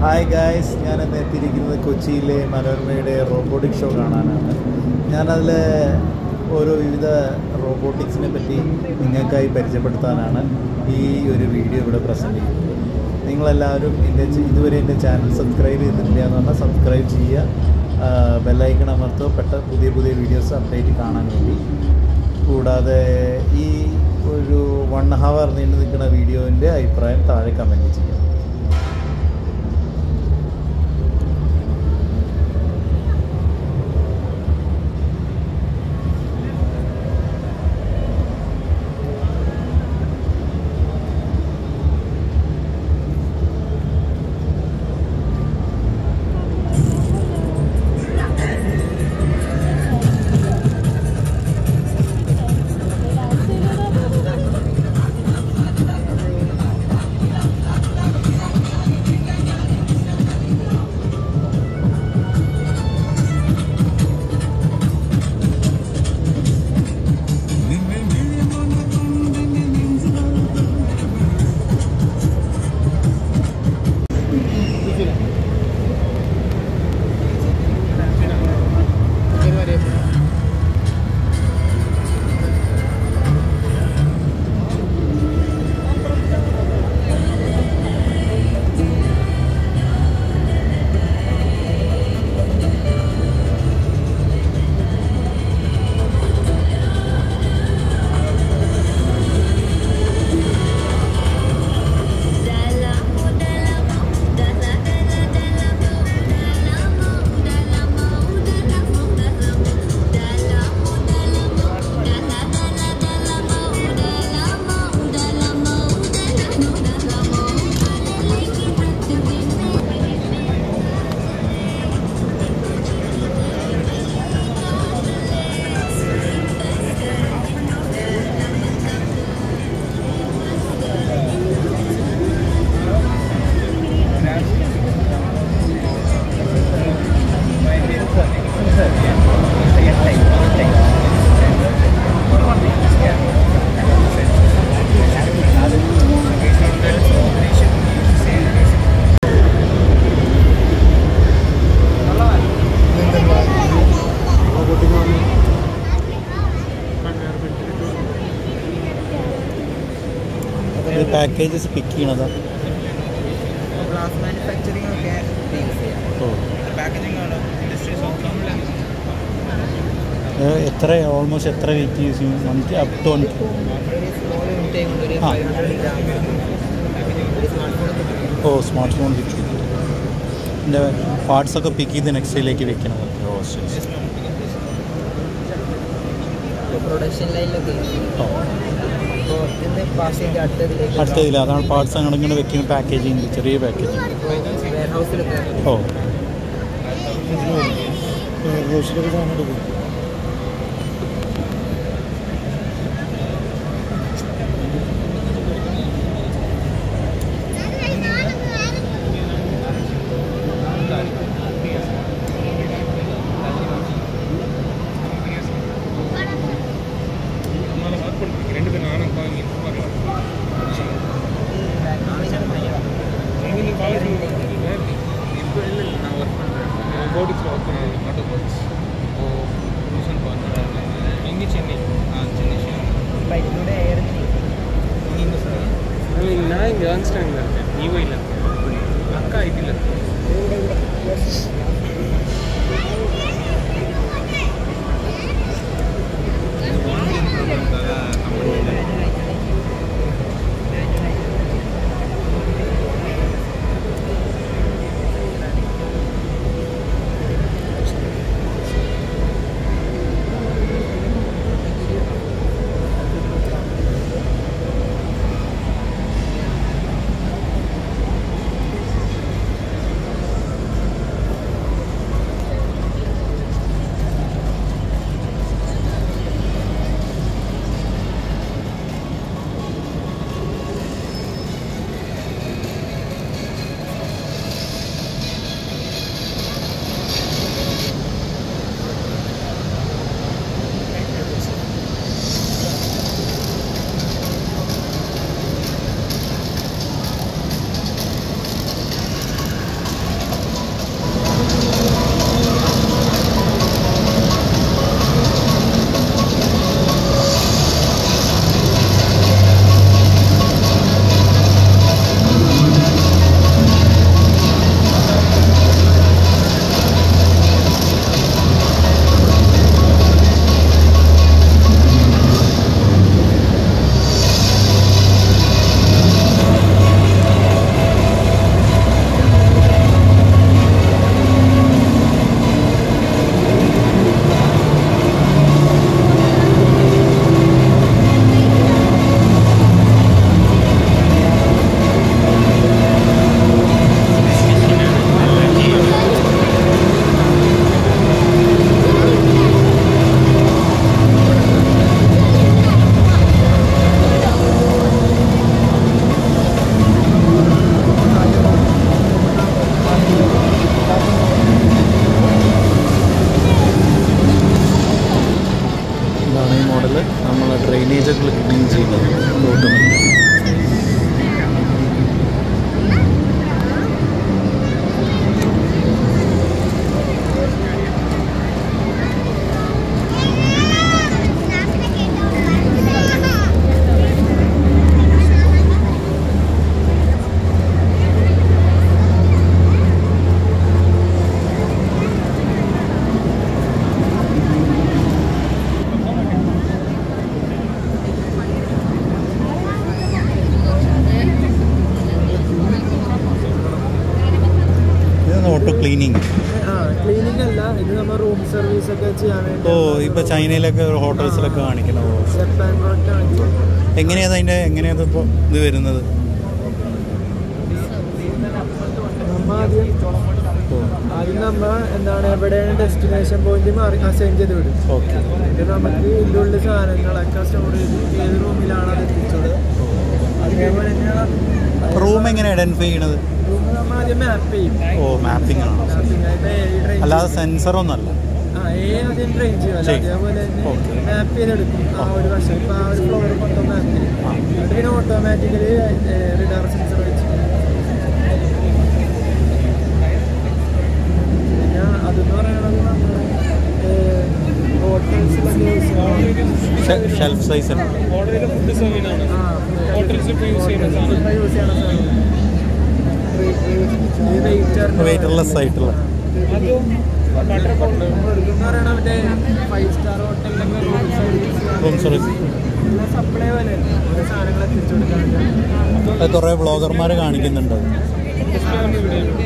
Hi guys ഞാൻ ഇന്ന് എത്തിയിരിക്കുന്നത് കൊച്ചിയിലെ മനോരമയുടെ റോബോട്ടിക് ഷോ കാണാനാണ് ഞാനതിൽ ഓരോ വിവിധ റോബോട്ടിക്സിനെ പറ്റി നിങ്ങൾക്കായി പരിചയപ്പെടുത്താനാണ് ഈ ഒരു വീഡിയോ ഇവിടെ പ്രസൻറ്റ് ചെയ്യുന്നത് നിങ്ങളെല്ലാവരും എൻ്റെ ച- ഇതുവരെ എൻ്റെ ചാനൽ സബ്സ്ക്രൈബ് ചെയ്തിട്ടില്ല എന്ന് പറഞ്ഞാൽ സബ്സ്ക്രൈബ് ചെയ്യുക ബെല്ലൈക്കൺ അമർത്തോ പെട്ട പുതിയ പുതിയ വീഡിയോസ് അപ്ഡേറ്റ് കാണാൻ വേണ്ടി കൂടാതെ ഈ ഒരു വൺ ഹവർ നീണ്ടു നിൽക്കുന്ന വീഡിയോൻ്റെ അഭിപ്രായം താഴെ കമൻറ്റ് ചെയ്യാം ഇത് പാക്കേജസ് പിക്ക് ചെയ്യണതാ ഗ്ലാസ് മാനുഫാക്ചറിംഗ് ഒക്കെ യൂസ് ചെയ്യാം ഓ പാക്കേജിംഗ് ആണ് ഇൻഡസ്ട്രീസ് ഇത് എത്ര ഓൾമോസ്റ്റ് എത്ര വെയിറ്റ് യൂസ് ചെയ്യും വൺ അപ് ടു വൺ ഒരു സ്മോൾ യൂണിറ്റ് കൊണ്ട് ഒരു ആ. ഫൈവ് ഹൺഡ്രഡ് ഗ്രാം ഒരു സ്മാർട്ട് ഫോൺ ഓ സ്മാർട്ട് ഫോൺ പിക്ക് ചെയ്യും എൻ്റെ പാർട്സൊക്കെ പിക്ക് ചെയ്ത് നെക്സ്റ്റിലേക്ക് വെക്കണം ഓ ശരി ശരി. പ്രൊഡക്ഷൻ ലൈനിലൊക്കെ ഓ ഇപ്പോൾ ഇന്ന് പാസ് ചെയ്ത് അടുത്തതിലേക്ക് അടുത്തതില്ല അതാണ് പാർട്സ് അങ്ങനെ ഇങ്ങനെ വെക്കുന്ന പാക്കേജിങ് ചെറിയ പാക്കേജിങ് വെയർ ഹൗസിലൊക്കെ ഓ ரெண்டு பேரும் நானும் வாங்கி வரலாம் நீங்கள் காலேஜ் இப்போ இல்லை நான் ஒர்க் பண்ணுறேன் போர்டிக்ஸில் ஒர்க் பண்ணுறேன் ஆட்டோ போர்ட்ஸ் ஓ டியூஷன் பண்ணுறேன் எங்கே சென்னை ஆ சென்னை ബൈക്കിലൂടെ ഇറങ്ങി நீங்கள் சொல்லுங்கள் நான் இங்கே ஏர்ன்ஸ்டாங்கில் இருக்கேன் ஈவையில் இருக்கேன் அக்கா ஐடியில் இருக்கேன் ഓട്ടോ ക്ലീനിങ് ആ ക്ലീനിങ് അല്ല ഇത് നമ്മൾ റൂം സർവീസ് ഒക്കെ ചെയ്യാൻ വേണ്ടി ഓ ഇപ്പോൾ ചൈനയിലൊക്കെ ഹോട്ടൽസിലൊക്കെ കാണിക്കുന്നത് ഓ ജപ്പാൻ പ്രോഡക്റ്റ് ആണ് എങ്ങനെയാണ് അതിൻ്റെ എങ്ങനെയാണ് ഇപ്പോൾ ഇത് വരുന്നത് നമ്മ ആദ്യം ആദ്യം നമ്മ എന്താണ് എവിടെയാണ് ഡെസ്റ്റിനേഷൻ പോയിന്റ് മാറി അസൈൻ ചെയ്ത് വിടും ഓക്കെ ഇത് നമുക്ക് ഇതിൻ്റെ ഉള്ളിൽ സാധനങ്ങളൊക്കെ സ്റ്റോർ ചെയ്ത് ഏത് റൂമിലാണ് അത് എത്തിച്ചത് അതേപോലെ തന്നെയാണ് റൂം എങ്ങനെ ഐഡൻറ്റിഫൈ ചെയ്യണത് റൂം നമ്മൾ ആദ്യം മാപ്പ് ചെയ്യും ഓ മാപ്പിംഗ് ആണ് മാപ്പിംഗ് അതിപ്പോൾ ഏ ഡ്രെയിൻ അല്ലാതെ സെൻസറൊന്നല്ല ആ ഏ ആദ്യം ഡ്രെയിൻ ചെയ്യുമല്ലോ ചെയ്യും. അതേപോലെ തന്നെ Okay. മാപ്പ് ചെയ്തെടുക്കും ആ ഒരു വശം ഇപ്പോൾ ആ ഒരു ഫ്ലോർ മൊത്തം മാപ്പ് ചെയ്യും എന്നിട്ട് പിന്നെ ഓട്ടോമാറ്റിക്കലി റിഡാർ സെൻസർ വെച്ച് പിന്നെ അതെന്ന് പറയുന്നത് നമ്മൾ ഹോട്ടൽസിലൊക്കെ യൂസ് ചെയ്യുന്ന ഷെൽഫ് സൈസ് ആണ് ഓർഡർ ചെയ്ത ഫുഡ് സെർവ് ചെയ്യുന്നതാണ് ആ ഹോട്ടൽസിൽ ഇപ്പോൾ യൂസ് ചെയ്യുന്ന സാധനം ഫുഡ് യൂസ് ചെയ്യണ സാധനം ഈ വെയിറ്റർ വെയിറ്റർലെസ് ആയിട്ടുള്ള അതോ ബട്ടർ പൗണ്ട് എന്ന് പറയണ മറ്റേ ഫൈവ് സ്റ്റാർ ഹോട്ടലിലൊക്കെ room service room service supply പോലെ ഓരോ സാധനങ്ങൾ എത്തിച്ചു കൊടുക്കാറുണ്ട് അത് കുറേ വ്ളോഗർമാർ കാണിക്കുന്നുണ്ട് ഡിസ്പ്ലേ വന്ന് ഇവിടെയാണ്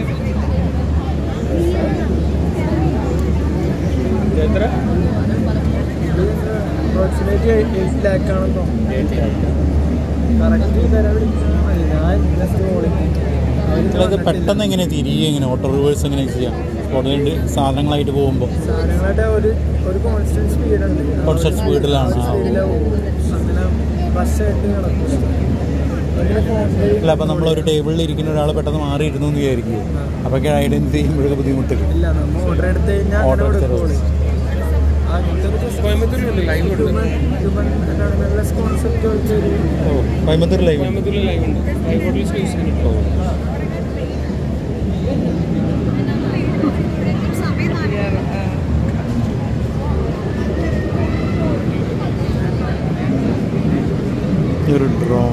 ഇത് എത്ര അപ്രോക്സിമേറ്റ് എയ്റ്റ് ലാക്ക് ആണെന്ന് തോന്നുന്നു കറക്റ്റ് വില വിളിച്ചാൽ മതി ഞാൻ ജസ്റ്റ് ചിലത് പെട്ടെന്ന് എങ്ങനെ തിരികെ എങ്ങനെ ഓട്ടോ റിവേഴ്സ് എങ്ങനെ ചെയ്യാം ഉടനെ സാധനങ്ങളായിട്ട് പോകുമ്പോൾ സാധനങ്ങളുടെ ഒരു ഒരു കോൺസ്റ്റന്റ് സ്പീഡ് ഉണ്ട് Constant speed ലാണ്, ആ. സ്പീഡിലെ അങ്ങനെ ബസ്സായിട്ട് നടക്കും അങ്ങനെ phone അല്ല അപ്പം നമ്മളൊരു ടേബിളിൽ ഇരിക്കുന്ന ഒരാൾ പെട്ടെന്ന് മാറി ഇരുന്നു എന്ന് വിചാരിക്കും അപ്പൊക്കെ ഐഡൻറ്റിഫൈ ചെയ്യുമ്പോഴൊക്കെ ബുദ്ധിമുട്ടില്ല ഇല്ല നമ്മൾ ഓർഡർ എടുത്ത് കഴിഞ്ഞാൽ അങ്ങനെ Order എടുത്ത് കൊടുക്കുള്ളൂ അങ്ങനത്തെ ഒരു just കോയമ്പത്തൂരിലുണ്ട് ലൈവ് human- കൊടുക്കുന്നത് human എന്താണ് നല്ല കോൺസെപ്റ്റ് വെച്ചൊരു ഓ കോയമ്പത്തൂർ ലൈവ് ഉണ്ട് കോയമ്പത്തൂരിൽ ലൈവ് ഉണ്ട് ലൈവ് ഹോട്ടൽസ് യൂസ് ചെയ്യുന്നുണ്ട് ഈ ഒരു ഡ്രോൺ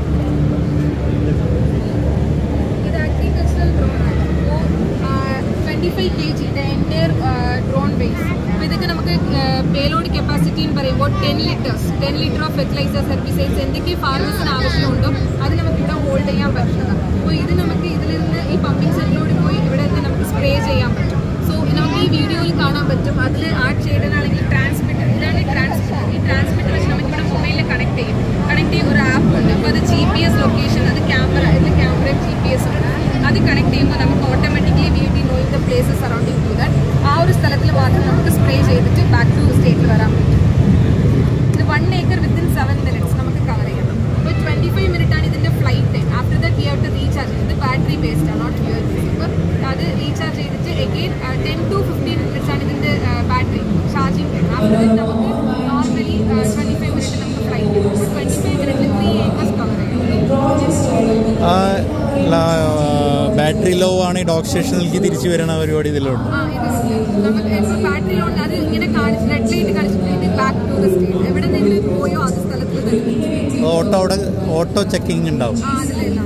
ഇത് അഗ്രികൾച്ചറൽ ഡ്രോൺ ആണ് twenty five K G entire drone base അപ്പോൾ ഇതൊക്കെ നമുക്ക് പേലോഡ് കപ്പാസിറ്റി എന്ന് പറയുമ്പോൾ ten litres ten litre of fertiliser herbicides എന്തൊക്കെ ഫാർമേഴ്സിന് ആവശ്യമുണ്ടോ അത് നമുക്ക് ഇവിടെ ഹോൾഡ് ചെയ്യാൻ പറ്റുന്നതാണ് അപ്പോൾ ഇത് നമുക്ക് ഇതിൽ നിന്ന് ഈ പമ്പിംഗ് സെറ്റിലൂടെ പോയി ഇവിടെ നിന്ന് നമുക്ക് സ്പ്രേ ചെയ്യാൻ പറ്റും സോ നമുക്ക് ഈ വീഡിയോയിൽ കാണാൻ പറ്റും അതിൽ ആഡ് ചെയ്യണമെങ്കിൽ ട്രാൻസ്മിറ്റർ ഇതാണ് ട്രാൻസ്മിറ്റർ ഈ ട്രാൻസ്മിറ്റർ വെച്ച് നമുക്ക് ഇവിടെ മൊബൈലിൽ കണക്ട് ചെയ്യും കണക്ട് ചെയ്യും ഒരു ആപ്പ് ഉണ്ട് അപ്പോൾ അത് ജി പി എസ് ലൊക്കേഷൻ അത് ക്യാമറ ഇതിൽ ക്യാമറ ജി പി എസ് ഉണ്ട് അത് കണക്ട് ചെയ്യുമ്പോൾ നമുക്ക് automatically we be knowing the places surrounding to that ആ ഒരു സ്ഥലത്തിൽ മാത്രം നമുക്ക് സ്പ്രേ ചെയ്തിട്ട് ബാക്ക് ടു സ്റ്റേറ്റിൽ വരാൻ പറ്റും ഇത് one acre within seven minutes നമുക്ക് കവർ ചെയ്യാം അപ്പോൾ ട്വൻറ്റി ഫൈവ് മിനിറ്റ് ആണ് ഇതിൻ്റെ flight time after that you have to recharge ഇത് ബാറ്ററി ബേസ്ഡ് ആണ് നോട്ട് ഫ്യൂൽ അപ്പോൾ അത് റീചാർജ് ചെയ്തിട്ട് again ten to fifteen minutes ആണ് ഇതിൻ്റെ battery charging time after that നമുക്ക് നോർമലി ട്വൻറ്റി ഫൈവ് മിനിറ്റ് നമുക്ക് ഫ്ലൈറ്റ് ചെയ്യും അപ്പോൾ ട്വൻറ്റി ഫൈവ് മിനിറ്റിൽ ത്രീ ഏക്കേഴ്സ് കവർ ചെയ്യും ബാറ്ററി ലോ ആണ് ഡോഗ് സ്റ്റേഷനിലേക്ക് തിരിച്ചു വരണ പരിപാടി ഇതിലുണ്ട് ആ ഇത് നമുക്ക് ഇപ്പോൾ ബാറ്ററി ഉണ്ട് അത് ഇങ്ങനെ കാണിച്ച് റെഡ് ലൈറ്റ് കാണിച്ചിട്ട് ഇത് ബാക്ക് ടു ദ സ്റ്റേറ്റ് എവിടെ നിങ്ങൾ പോയോ അത് സ്ഥലത്തിൽ തന്നെ ഓട്ടോ അവിടെ ഓട്ടോ ചെക്കിംഗ് ഉണ്ടാവും ആ അതിലെല്ലാം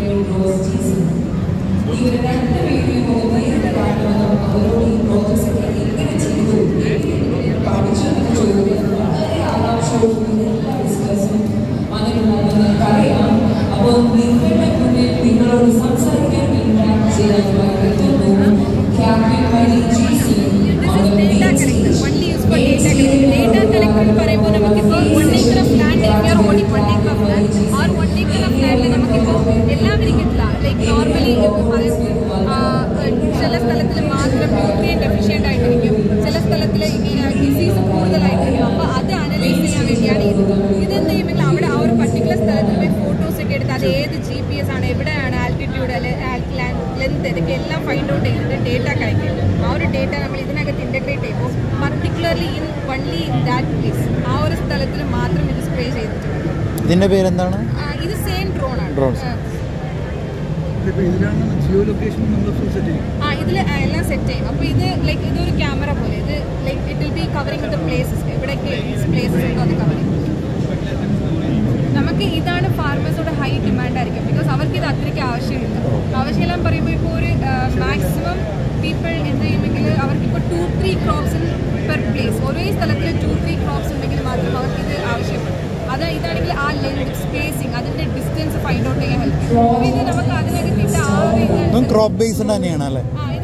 data collector only use for data collector data collector എന്ന് പറയുമ്പോൾ നമുക്കിപ്പോൾ one acre of land if you are owning one acre of land ആ വൺ ഏക്കർ ഓഫ് ലാൻഡിൽ നമുക്കിപ്പോൾ എല്ലാവരും കിട്ടില്ല ലൈക്ക് നോർമലി പറയുമ്പോൾ ചില സ്ഥലത്തിൽ മാത്രം ന്യൂട്രിയൻ ഡെഫിഷ്യൻ്റ് ആയിട്ടിരിക്കും ചില സ്ഥലത്തിൽ ഇങ്ങനെ ഡിസീസ് കൂടുതലായിട്ടിരിക്കും അപ്പോൾ അത് അനലൈസ് ചെയ്യാൻ വേണ്ടിയാണ് ഇത് ഇതെന്ത് ചെയ്യുമ്പോൾ അവിടെ ആ ഒരു പർട്ടിക്കുലർ സ്ഥലത്തിൽ പോയി ഫോട്ടോസ് ഒക്കെ എടുത്ത് അത് ഏത് ജി പി എസ് ആണ് എവിടെയാണ് ആൾട്ടിറ്റ്യൂഡ് അല്ലെ ലെന്ത് ഇതൊക്കെ എല്ലാം ഫൈൻഡ് ഔട്ട് ചെയ്തിട്ട് ഡേറ്റ കളക്ട് ചെയ്യും ആ ഒരു ഡേറ്റ നമ്മൾ ഇതിനകത്ത് ഇൻ്റഗ്രേറ്റ് ചെയ്യുമ്പോൾ particularly in only in that place ആ ഒരു സ്ഥലത്തിൽ മാത്രം ഇത് സ്പ്രേ ചെയ്തിട്ടുണ്ട് ഇതിൻ്റെ പേരെന്താണ് ആ, ഇത് സെയിം ഡ്രോൺ ആണ് Drones. ആ. ഇപ്പോൾ ഇതിലാണ് ജിയോ ലൊക്കേഷൻ നമ്മൾ ഫുൾ സെറ്റ് ചെയ്യും ആ ഇതിൽ എല്ലാം സെറ്റ് ചെയ്യും അപ്പോൾ ഇത് ലൈക്ക് ഇതൊരു ക്യാമറ പോലെ ഇത് like it will be covering the places എവിടെയൊക്കെ പ്ലേസസ് ഉണ്ടോ അത് കവർ ചെയ്യും നമുക്ക് ഇതാണ് ഫാർമേഴ്സോട് ഹൈ ഡിമാൻഡ് ആയിരിക്കും ബിക്കോസ് അവർക്ക് ഇത് അത്രയ്ക്ക് ആവശ്യമില്ല ആവശ്യമില്ല എന്ന് പറയുമ്പോൾ ഇപ്പോൾ ഒരു മാക്സിമം പീപ്പിൾ എന്ത് ചെയ്യുമെങ്കിൽ അവർക്ക് ഇപ്പോൾ two three crops per place ഒരേ സ്ഥലത്തിൽ ടു ത്രീ ക്രോപ്സ് ഉണ്ടെങ്കിൽ മാത്രം അവർക്ക് ഇത് ആവശ്യപ്പെടും അത് ഇതാണെങ്കിൽ ആ ലെങ്ത് സ്പേസിങ് അതിൻ്റെ ഡിസ്റ്റൻസ് ഫൈൻഡ് ഔട്ട് ചെയ്യാൻ ഹെൽപ്പ് ഇത് നമുക്ക് അതിനകത്തിട്ട് ആ ഒരു ഇതും ക്രോപ്പ് ബേസ്ഡ് തന്നെയാണ് അല്ലേ ആ ഇത്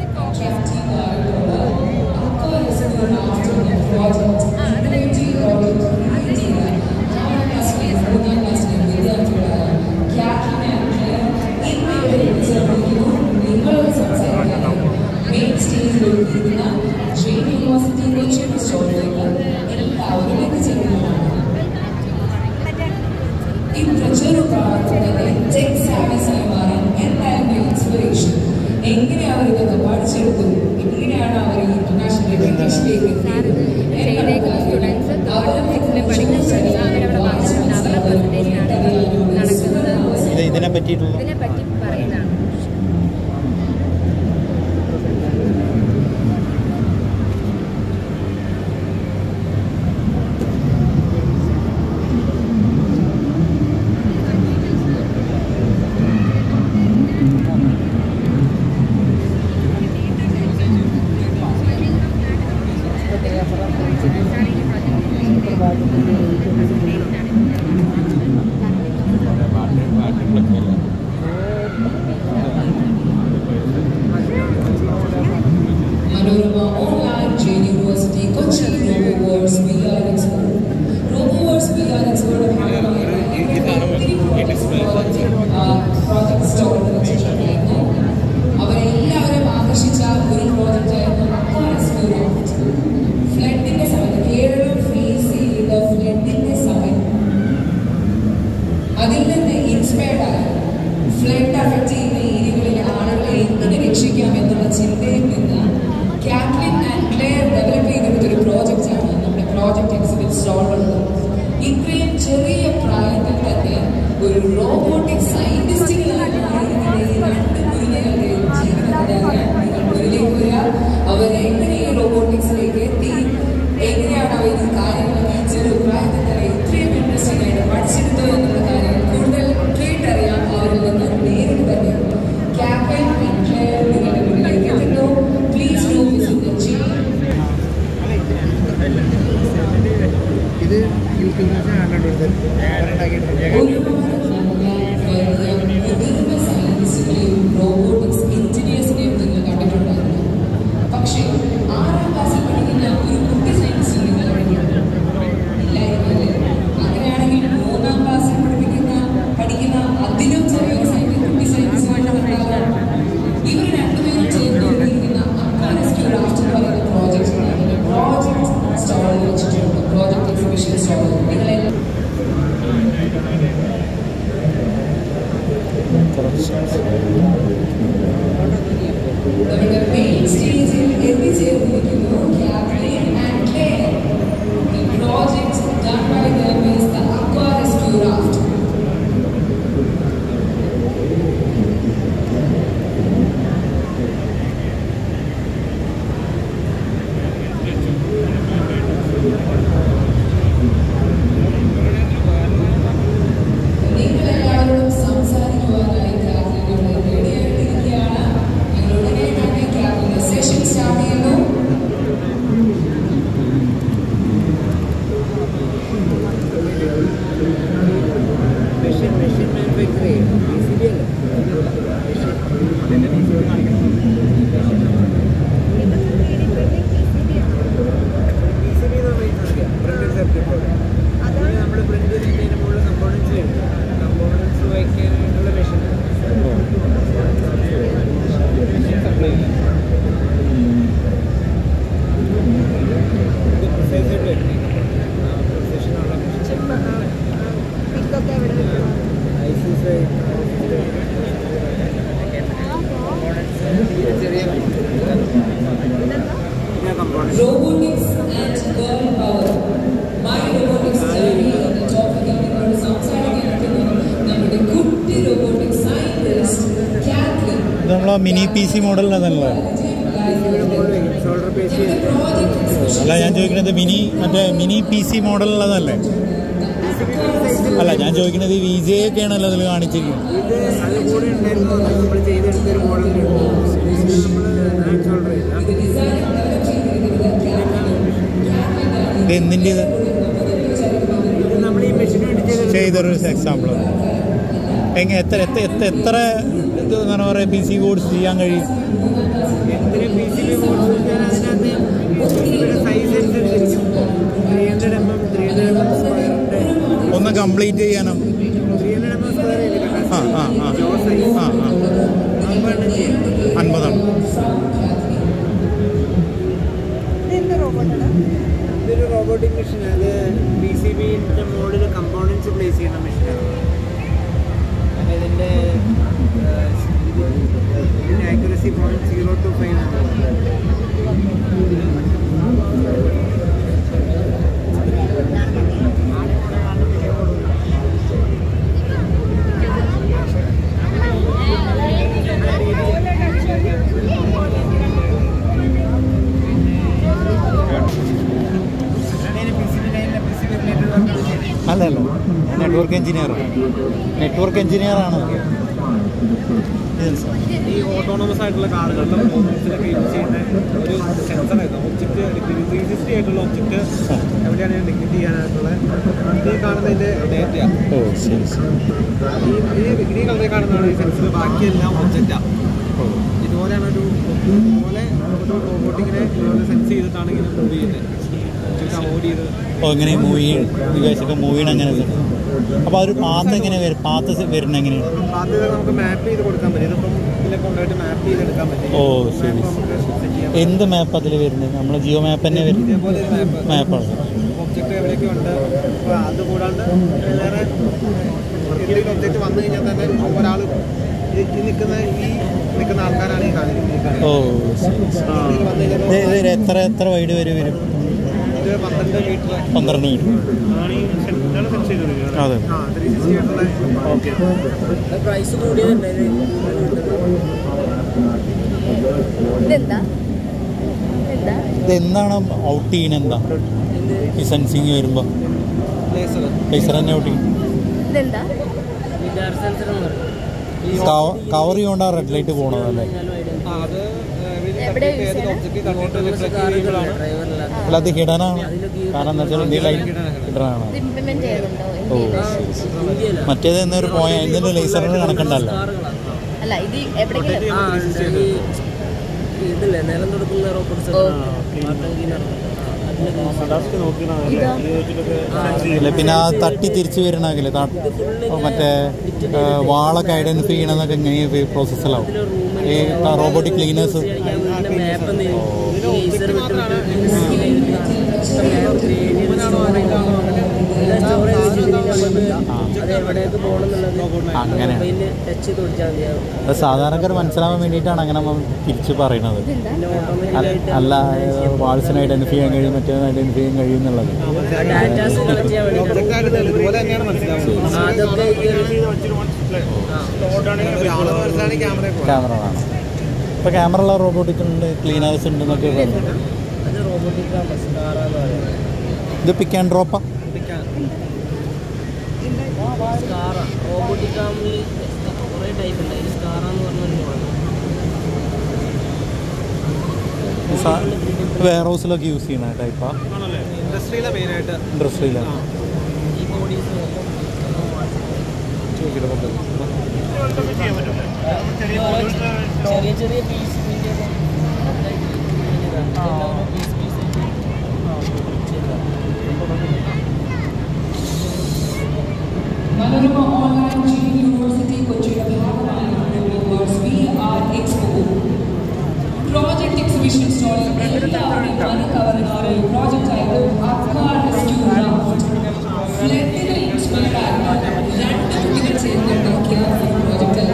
എങ്ങനെ അവർ ഇതൊക്കെ പഠിച്ചെടുത്തു എങ്ങനെയാണ് അവർ ഇന്റർനാഷണൽ റെക്കഗ്നീഷനിലേക്ക് ചെയ്തേക്കുന്ന സ്റ്റുഡൻസ് തേർഡും സിക്സിലും പഠിക്കുന്ന സ്റ്റുഡൻസ് അവരവിടെ പറഞ്ഞിട്ടുണ്ട് അവരുടെ പെർസെൻറ്റേജിനാണ് നടക്കുന്നത് ഇത് ഇതിനെ പറ്റിയിട്ടുള്ള ഇതിനെ പറ്റി പറയുന്നതാണ് Manorama online Jain university Kochi Roboverse V R expert Roboverse V R expert project stall വെച്ചിട്ടുണ്ടായിരുന്നു അവരെല്ലാവരും ആകർഷിച്ച ഒരു പ്രോജക്റ്റ് ആയിരുന്നു ഫ്ലഡിന്റെ സമയത്ത് കേരളം ഫേസ് ചെയ്ത ഫ്ലഡിന്റെ സമയം അതിൽ നിന്ന് ഇൻസ്പയർഡ് ആയി ഫ്ലഡ് അഫക്റ്റ് ചെയ്യുന്ന ഏരിയകളിലെ ആളുകളെ എങ്ങനെ രക്ഷിക്കാം എന്നുള്ള ചിന്തയിൽ നിന്ന് കാത്ലിൻ ആൻഡ് ക്ലെയർ ഡെവലപ്പ് ചെയ്തെടുത്ത ഒരു പ്രോജക്റ്റ് ആണ് നമ്മുടെ പ്രോജക്റ്റ് എക്സിബിറ്റ് സ്റ്റോൾ ഉള്ളത് ഇത്രയും ചെറിയ പ്രായത്തിൽ തന്നെ ഒരു റോബോട്ടിക് സയന്റിസ്റ്റുകളാണ് മാറിയിരിക്കുന്ന ഈ രണ്ട് മുരികളുടെ ജീവിതത്തിലറിയാൻ നിങ്ങൾ മുന്നിലേക്ക് വരിക അവരെങ്ങനെ ഈ റോബോട്ടിക്സിലേക്ക് എത്തി എങ്ങനെയാണ് അവർ ഈ കാര്യങ്ങൾ ഈ ചെറു പ്രായത്തിൽ തന്നെ ഇത്രയും ഇൻട്രസ്റ്റിംഗ് ആയിട്ട് പഠിച്ചെടുത്തു എന്നുള്ള കാര്യം കൂടുതൽ കേട്ടറിയാം അവരിൽ നിന്ന് നേരിട്ട് തന്നെ ക്യാപ്റ്റൻ ആൻഡ് ക്ലെയർ നിങ്ങളുടെ മുന്നിലേക്ക് എത്തുന്നു please do visit the gym ഇത് യൂട്യൂബിൽ കണ്ടിട്ടുണ്ട് ഒരുപാട് നല്ല വലിയ മുതിർന്ന സയന്റിസ്റ്റുകളെയും റോബോട്ടിക്സ് എഞ്ചിനീയേഴ്സിനെയും നിങ്ങൾ കണ്ടിട്ടുണ്ടായിരുന്നു പക്ഷേ ആറാം ക്ലാസ്സിൽ പഠിക്കുന്ന ഒരു കുട്ടി സയൻസിൽ നിങ്ങൾ ഇല്ലായിരുന്നു അല്ലേ അങ്ങനെയാണെങ്കിൽ മൂന്നാം ക്ലാസ്സിൽ പഠിപ്പിക്കുന്ന പഠിക്കുന്ന അതിലും ചെറിയൊരു സയൻസ് കുട്ടി സയൻസ് ഇവർ രണ്ടുപേരും ചേർന്നുകൊണ്ടിരിക്കുന്ന അക്കാരസ്ക്യൂ റാഫ്റ്റ് എന്ന് പറയുന്ന പ്രോജക്റ്റ് പ്രോജക്റ്റ് സ്റ്റോളിൽ വെച്ചിട്ടുണ്ട് പ്രോജക്റ്റ് എക്സിബിഷൻ സ്റ്റോളിൽ നിങ്ങളെല്ലാം നമ്മുടെ മെയിൻ സ്റ്റേജിൽ എത്തിച്ചേർന്നിരിക്കുന്നു Kathleen and Claire The project done by them is the Aqua Rescue Raft. നിങ്ങളെല്ലാവരോടും സംസാരിക്കുവാനായി കാത്ലീനോട് റെഡിയായിട്ടിരിക്കുകയാണ് ഞങ്ങൾ ഉടനെ തന്നെ കാത്ലീൻ്റെ സെഷൻ സ്റ്റാർട്ട് ചെയ്യുന്നു മെഷീൻ മെഷീൻ മാനുഫാക്ചർ ചെയ്യും പി സി ബി അല്ലേ പി സി ബി എന്ന് പറയുന്നത് പ്രിന്റഡ് സർക്യൂട്ട് ബോർഡ് അതിന് നമ്മൾ പ്രിന്റ് ചെയ്യുന്നതിന് മുകളിൽ കമ്പോണൻസ് വരും കമ്പോണൻസ് വയ്ക്കാനായിട്ടുള്ള മെഷീൻ ഇത് പ്രിസൈസ് ആയിട്ട് വരും പ്രിസിഷനുള്ള ഐ സി സി ചെറിയ components robotics and girl power my robotics journey എന്ന ടോപ്പിക്കിൽ നിങ്ങളോട് സംസാരിക്കാൻ എത്തുന്നത് നമ്മുടെ കുട്ടി റോബോട്ടിക് സയന്റിസ്റ്റ് കാത്ലിൻ ഇത് നമ്മളെ മിനി പി സി മോഡലിനതല്ലേ ഷോൾഡർ പേസ് പ്രോജക്ട് അല്ല ഞാൻ ചോദിക്കുന്നത് മിനി മറ്റേ മിനി പി സി മോഡലുള്ളതല്ലേ അല്ല ഞാൻ ചോദിക്കുന്നത് വി ജെ ഒക്കെ ആണല്ലോ അതിൽ കാണിച്ചിരിക്കുന്നത് ഇത് അത് കൂടെ ഉണ്ടായിരുന്നു നമ്മൾ ചെയ്തെടുത്തൊരു മോഡൽ നമ്മൾ ഷോൾഡർ ഇത് എന്തിൻ്റെ ഇത് ഇത് നമ്മൾ ഈ മെഷീന് വേണ്ടി ചെയ്ത ചെയ്തൊരു എക്സാമ്പിൾ എങ്ങനെ എത്ര എത്ര എത്ര എത്ര അങ്ങനെ പറയുക പി സി ബോർഡ്സ് ചെയ്യാൻ കഴിയും എന്തിനും പി സി ബി ബോർഡ് അതിനകത്ത് ഇവിടെ സൈസ് അനുസരിച്ചിരിക്കും three hundred M M three hundred M M സ്ക്വയറിൻ്റെ ഒന്ന് കംപ്ലീറ്റ് ചെയ്യാനോ three hundred M M square ആ ആ ആ ലോ സൈസ് ആ ആ അമ്പതെണ്ണം ചെയ്യാം അൻപതാണ് ഇതൊരു റോബോട്ടിക് മെഷീൻ അത് പി സി ബിൻ്റെ മോഡിൽ കമ്പോണൻസ് പ്ലേസ് ചെയ്യുന്ന മെഷീനാണ് അപ്പോൾ ഇതിൻ്റെ ഇതിൻ്റെ accuracy point zero two five ആണ് പി സി ബി ലൈനിലെ പി സി ബി റിലേറ്റഡ് വർക്കാണ് ചെയ്യുന്നത് അല്ലല്ല നെറ്റ്വർക്ക് എഞ്ചിനീയർ നെറ്റ്വർക്ക് എഞ്ചിനീയർ ആണ് ഈ ഓട്ടോണമസ് ആയിട്ടുള്ള കാറുകളിലും ഓട്ടോമസിലൊക്കെ യൂസ് ചെയ്യുന്ന ഒരു സെൻസർ ആയിരുന്നു ഒബ്ജക്റ്റ് ത്രീ സിക്സ്റ്റി ആയിട്ടുള്ള ഒബ്ജക്റ്റ് എവിടെയാണ് ഡിഗ്നിറ്റ് ചെയ്യാനായിട്ടുള്ള ഈ കാണുന്നതിൻ്റെ ഡേറ്റയാണ് ഓ ശരി ശരി ഈ ഈ ഗ്രീൻ കളറിൽ കാണുന്നതാണ് ഈ സെൻസർ ബാക്കിയെല്ലാം ഒബ്ജക്റ്റാണ് ഇതുപോലെയാണ് ഒരു ഇതുപോലെ ഒരു റോബോട്ടിങ്ങിനെ ഇതുപോലെ സെൻസ് ചെയ്തിട്ടാണ് ഇങ്ങനെ മൂവ് ചെയ്യുന്നത് ഒബ്ജക്റ്റ് അവോയ്ഡ് ചെയ്ത് ഓ ഇങ്ങനെ മൂവി വികാസൊക്കെ മൂവിയാണ് അങ്ങനെ അപ്പോൾ അതൊരു പാത്ത് എങ്ങനെ വരും പാത്ത് വരുന്നത് എങ്ങനെയാണ് ആദ്യം നമുക്ക് മാപ്പ് ചെയ്ത് കൊടുക്കാൻ പറ്റും ഇതിപ്പം ഇതിലെ കൊണ്ടുപോയിട്ട് മാപ്പ് ചെയ്തെടുക്കാൻ പറ്റും ഓ, ശരി, Map നമുക്ക് set ചെയ്യാം. എന്ത് മാപ്പ് അതിൽ വരുന്നത് നമ്മളെ ജിയോ മാപ്പ് തന്നെ വരും ഇതേപോലെ ഒരു മാപ്പ് മാപ്പാണ് ഒബ്ജക്റ്റ് എവിടെയൊക്കെ ഉണ്ട് അപ്പോൾ അത് കൂടാണ്ട് വേറെ എന്തെങ്കിലും ഒബ്ജക്റ്റ് വന്നു കഴിഞ്ഞാൽ തന്നെ ഒരാൾ ഈ നിൽക്കുന്ന ഈ നിൽക്കുന്ന ആൾക്കാരാണ് ഈ കാണിക്കുന്നത് ഓ ശരി ശരി. ഇതിൽ വന്നു കഴിഞ്ഞാൽ ഇത് ഇത് എത്ര എത്ര വൈഡ് വരെ വരും ഇത് പന്ത്രണ്ട് മീറ്റർ പന്ത്രണ്ട് മീറ്റർ ആണ് ഈ സെൻസർ സെൻസ് ചെയ്ത് കൊടുക്കുന്നത് അതെ ആ ത്രീ സിക്സ്റ്റി ആയിട്ടുള്ള ഓക്കെ പ്രൈസ് കൂടിയതുണ്ട് ഇതെന്താ എന്താ ഇത് എന്താണ് ഔട്ട് ചെയ്യണത് എന്താ ഈ സെൻസിങ് വരുമ്പോൾ ലേസർ ലേസർ തന്നെ ഔട്ട് ചെയ്യും ഇതെന്താ വിചാർ സെൻസർ എന്ന് പറയും കവർ ചെയ്തുകൊണ്ടാണ് റെഡ് ലൈറ്റ് പോകണതല്ലേ ആ അത് എവിടെ use ചെയ്യണേ? ഒബ്ജക്റ്റ് കണ്ടിട്ട് റിഫ്ലക്ട് ചെയ്യുമ്പോഴാണ് ഡ്രൈവറില്ലാത്ത അല്ല അത് ഹിഡനാണ് കാരണം എന്താ വെച്ചാൽ എന്തെങ്കിലും ലൈറ്റ് ഹിഡനാണ് ഇത് ഇംപ്ലിമെന്റ് ചെയ്യുന്നുണ്ടോ ഓ ഇന്ത്യയിൽ? ശരി ശരി ഇന്ത്യയില മറ്റേത് എന്നൊരു പോയ ഇതിൻ്റെ ലേസറിന് കണക്കുണ്ടല്ലോ അല്ല ഇത് എവിടെയെങ്കിലും ആ ഉണ്ട്. ഈ ഇതില്ലേ നിലം കൊടുക്കുന്ന റോബോട്ട്സ് ഓ. ഇതോ ഇല്ല പിന്നെ ആ തട്ടി തിരിച്ചു വരണമെങ്കിൽ മറ്റേ ആ, വാളൊക്കെ ഐഡന്റിഫൈ ചെയ്യണമെന്നൊക്കെ ഇങ്ങനെ പ്രോസസ്സിലാവും ഈ റോബോട്ടിക് ക്ലീനേഴ്സ് മാപ്പ് ലേസർ അത് എവിടേക്ക് പോകണമെന്നുള്ളത് അങ്ങനെ മൊബൈലിൽ ടച്ച് ചെയ്ത് കൊടുത്താൽ മതിയാവും അത് സാധാരണക്കാർ മനസ്സിലാവാൻ വേണ്ടിയിട്ടാണ് അങ്ങനെ നമ്മൾ തിരിച്ച് പറയുന്നത് ഇതെന്താ പിന്നെ അല്ല- ഓട്ടോമാറ്റിക്കായിട്ട് അല്ല വാൾസിനെ ഐഡന്റിഫൈ ചെയ്യാൻ കഴിയും മറ്റേത് ഐഡന്റിഫൈ ചെയ്യാൻ കഴിയും എന്നുള്ളത് ഡാറ്റാസ് കളക്ട് ചെയ്യാൻ വേണ്ടിയിട്ടാണ് ഒബ്ജക്റ്റ് ആയിട്ട് ഇതുപോലെ തന്നെയാണ് മനസ്സിലാവുന്നത് ആ, അതൊക്കെ ഈ ഒരു ഒരാൾ മനസ്സിലാണെങ്കിൽ ക്യാമറ ക്യാമറ കാണാം ഇപ്പോൾ ക്യാമറ ഉള്ള റോബോട്ടിക് ഉണ്ട് ക്ലീനേഴ്സ് ഉണ്ട് എന്നൊക്കെ പറഞ്ഞു അത് റോബോട്ടിക് സ്കാറാന്ന് പറയുന്നത് ഇത് പിക്ക് ആൻഡ് ഡ്രോപ്പാ സ്കാറ റോബോട്ടിക് ആമിൽ കുറേ ടൈപ്പ് ഉണ്ട് അതിൽ സ്കാറ എന്ന് പറഞ്ഞൊരു മോഡൽ വെയർ ഹൗസിലൊക്കെ യൂസ് ചെയ്യുന്ന ടൈപ്പാ ആണല്ലേ ഇൻഡസ്ട്രിയിലെ മെയിനായിട്ട് ഇൻഡസ്ട്രിയിലാണ് ഈ ബോഡീസ് ചെറിയ ചെറിയ piece piece piece Manorama online G university കൊച്ചിയുടെ ഭാഗമായി worlds V R expo project exhibition സ്റ്റോളിൽ എല്ലാവരുടെയും മനം കവർന്ന ഒരു പ്രോജക്റ്റ് ആയിരുന്നു അക്വാ റെസ്ക്യൂ റൗണ്ട് ഫ്ലഡിൽ ഇൻസ്പയർഡ് ആയ രണ്ട് കുട്ടികൾ ചേർന്നുണ്ടാക്കിയ ഒരു പ്രോജക്റ്റ്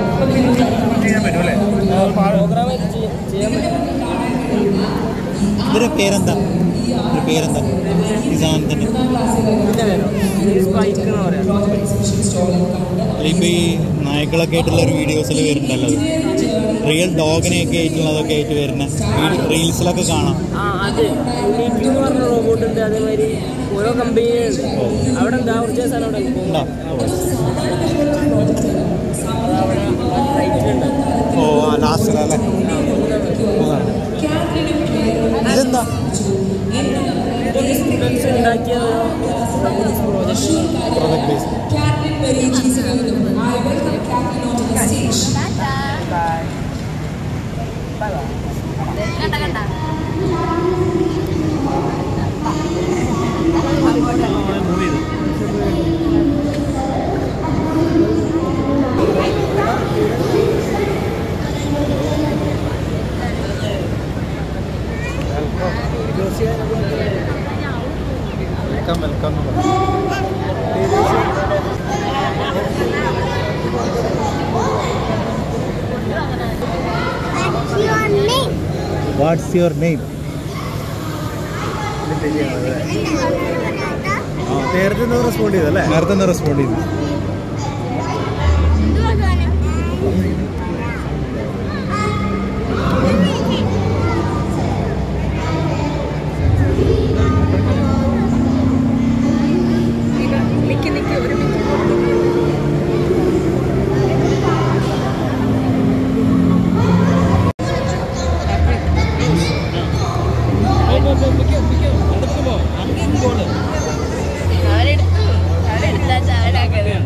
പ്രോഗ്രാം ചെയ്യാൻ പറ്റും ഇതിന്റെ പേരെന്താ ഇതിന്റെ പേരെന്താ ഈ സാധനത്തിന്റെ ഇതിന്റെ പേരോ ഇത് സ്പൈക്ക് എന്ന് പറയാം പ്രോജക്ട് എക്സിബിഷൻ സ്റ്റോളിൽ കണ്ട് ഇപ്പോൾ ഈ നായ്ക്കളൊക്കെ ആയിട്ടുള്ള ഒരു വീഡിയോസിൽ വരുന്നുണ്ടല്ലോ റിയൽ ഡോഗിനെയൊക്കെ ആയിട്ടുള്ളതൊക്കെ ആയിട്ട് വരുന്ന റീൽസിലൊക്കെ കാണാം ആ അത് യൂണിറ്റി എന്ന് പറഞ്ഞ റോബോട്ട് ഉണ്ട് അതേമാതിരി ഓരോ കമ്പനിയുണ്ട് അവിടെ എന്താ കുറച്ച് സ്ഥലം അവിടെ ഉണ്ടോ അവിടെ റൈറ്റിലുണ്ട് ഓ ആ ലാസ്റ്റ് അല്ലേ ഇതെന്താ ഇതൊക്കെ സ്റ്റുഡൻസ് ഉണ്ടാക്കിയ project project base Catherine Berry, she's I welcome Catherine onto the stage. കണ്ട കണ്ട വെൽക്കം വെൽക്കം എന്ന് പറഞ്ഞു വാട്ട്സ് യുവർ നെയിം നേരത്തെ റെസ്പോണ്ട് ചെയ്തല്ലേ നേരത്തെ റെസ്പോണ്ട് ചെയ്തു നിക്ക് നിക്ക് ഒരു മിനിറ്റ് അവരെടുത്തു അവരെടുത്താ ചാടാക്കത്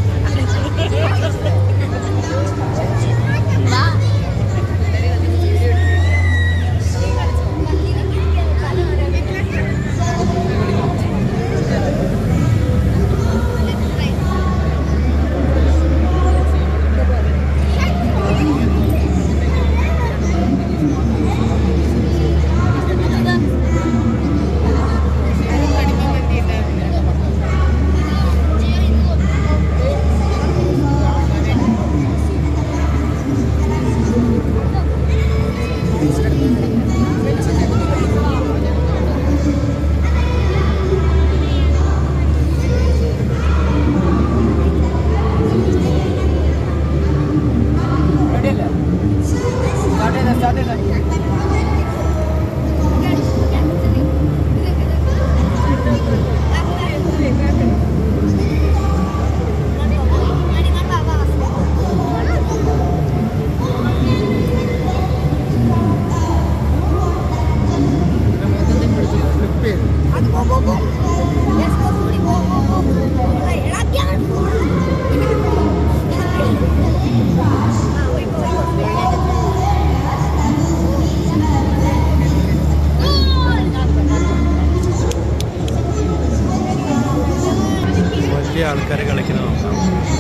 വലിയ ആൾക്കാരെ കളിക്കുന്നത് നോക്കാം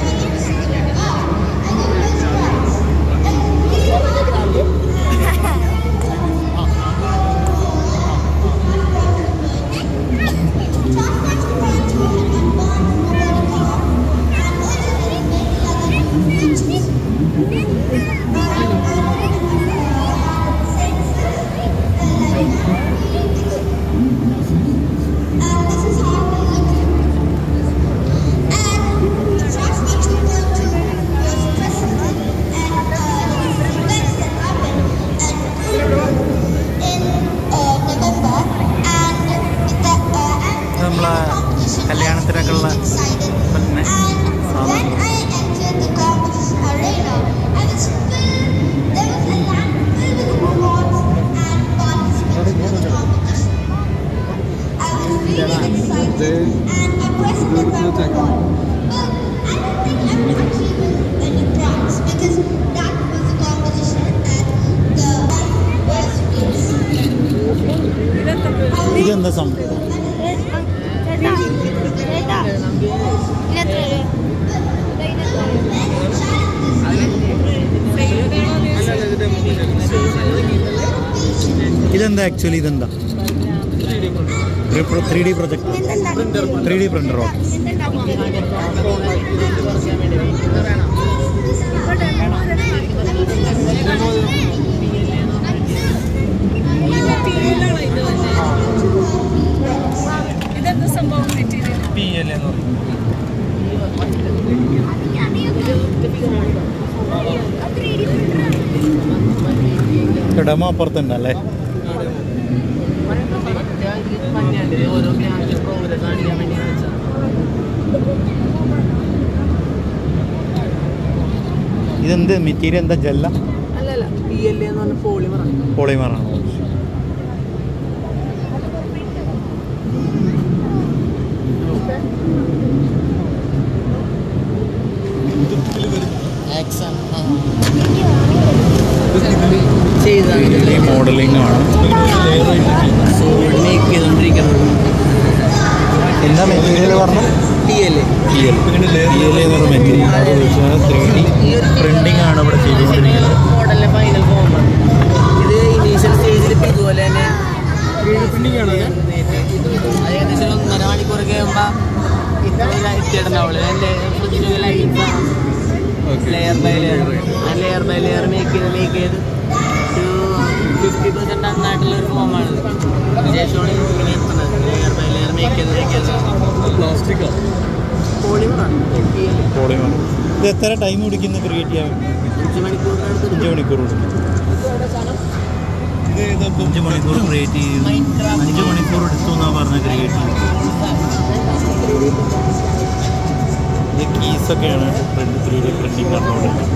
നമ്മളെ കല്യാണത്തിനൊക്കെ ഉള്ള പിന്നെ സാധനങ്ങൾ ഇതെന്താ സംഭവം ഇതെന്താ ആക്ച്വലി ഇതെന്താ three D project three D പ്രിന്ററോ ഇതെന്താ സംഭവം മെറ്റീരിയൽ പി എൽ എന്ന് പറയും ഡെമോ അപ്പുറത്തുണ്ട് അല്ലേ ഓരോ ക്യാമറ പ്രോഗ്രാം കാണിക്കാൻ വേണ്ടി വെച്ചാൽ ഇതെന്ത് മെറ്റീരിയൽ എന്താ ജെല്ല അല്ലല്ല പി എൽ എന്ന് പറഞ്ഞ പോളിമറാണ് പോളിമറാണോ ആക്ഷൻ ഇത് ചെയ്താണ് മോഡലിംഗ് ആണ് മേക്ക് ചെയ്തോണ്ടിരിക്കുന്നത് എന്താ മെറ്റീരിയൽ പറഞ്ഞു ടി അല്ലേ ടി എൽ ടി എൽ എന്ന് പറഞ്ഞ മെറ്റീരിയൽ അത് വെച്ചാൽ ത്രീ ഡി പ്രിൻറ്റിംഗ് ആണ് ഇവിടെ ചെയ്തുകൊണ്ടിരിക്കുന്നത് മോഡലിലെ ഫൈനൽ ഫോമാണ് ഇത് ഇനീഷ്യൽ സ്റ്റേജിൽ ഇപ്പം ഇതുപോലെ തന്നെ അത് ഏകദേശം ഒരു ഒന്നര മണിക്കൂറൊക്കെ ആകുമ്പോൾ ഇത്ര എത്തിയിട്ടുണ്ടാവുള്ളൂ അതിൻ്റെ ഫ്രിഡ്ജിലൊക്കെ ലൈറ്റ്സ് ആണ് ലെയർ ബൈ ലെയർ ആ ലെയർ ബൈ ലെയർ മേക്ക് ചെയ്ത് മേക്ക് ചെയ്ത് ഒരു ഫിഫ്റ്റി പെർസെൻറ്റ് നന്നായിട്ടുള്ള ഒരു ഫോമാണ് ശേഷമാണ് ഇങ്ങനെ എത്തുന്നത് ലെയർ ബൈ ലെയർ മേക്ക് ചെയ്ത് മേക്ക് ചെയ്ത് പോളിമറാണ് പോളിമർ ഇത് എത്ര ടൈം പിടിക്കുന്നു ക്രിയേറ്റ് ചെയ്യാൻ അഞ്ച് മണിക്കൂറിനടുത്ത് അഞ്ച് മണിക്കൂർ കൊടുക്കും അഞ്ച് മണിക്കൂർ ക്രിയേറ്റ് ചെയ്യും അഞ്ച് മണിക്കൂർ എടുത്തു എന്നാ പറഞ്ഞ ക്രിയേറ്റ് ചെയ്യും ഇത് കീസൊക്കെയാണ് പ്രിന്റ് ത്രീ ഡി പ്രിന്റിങ് നടന്നുകൊണ്ടിരിക്കുന്നത്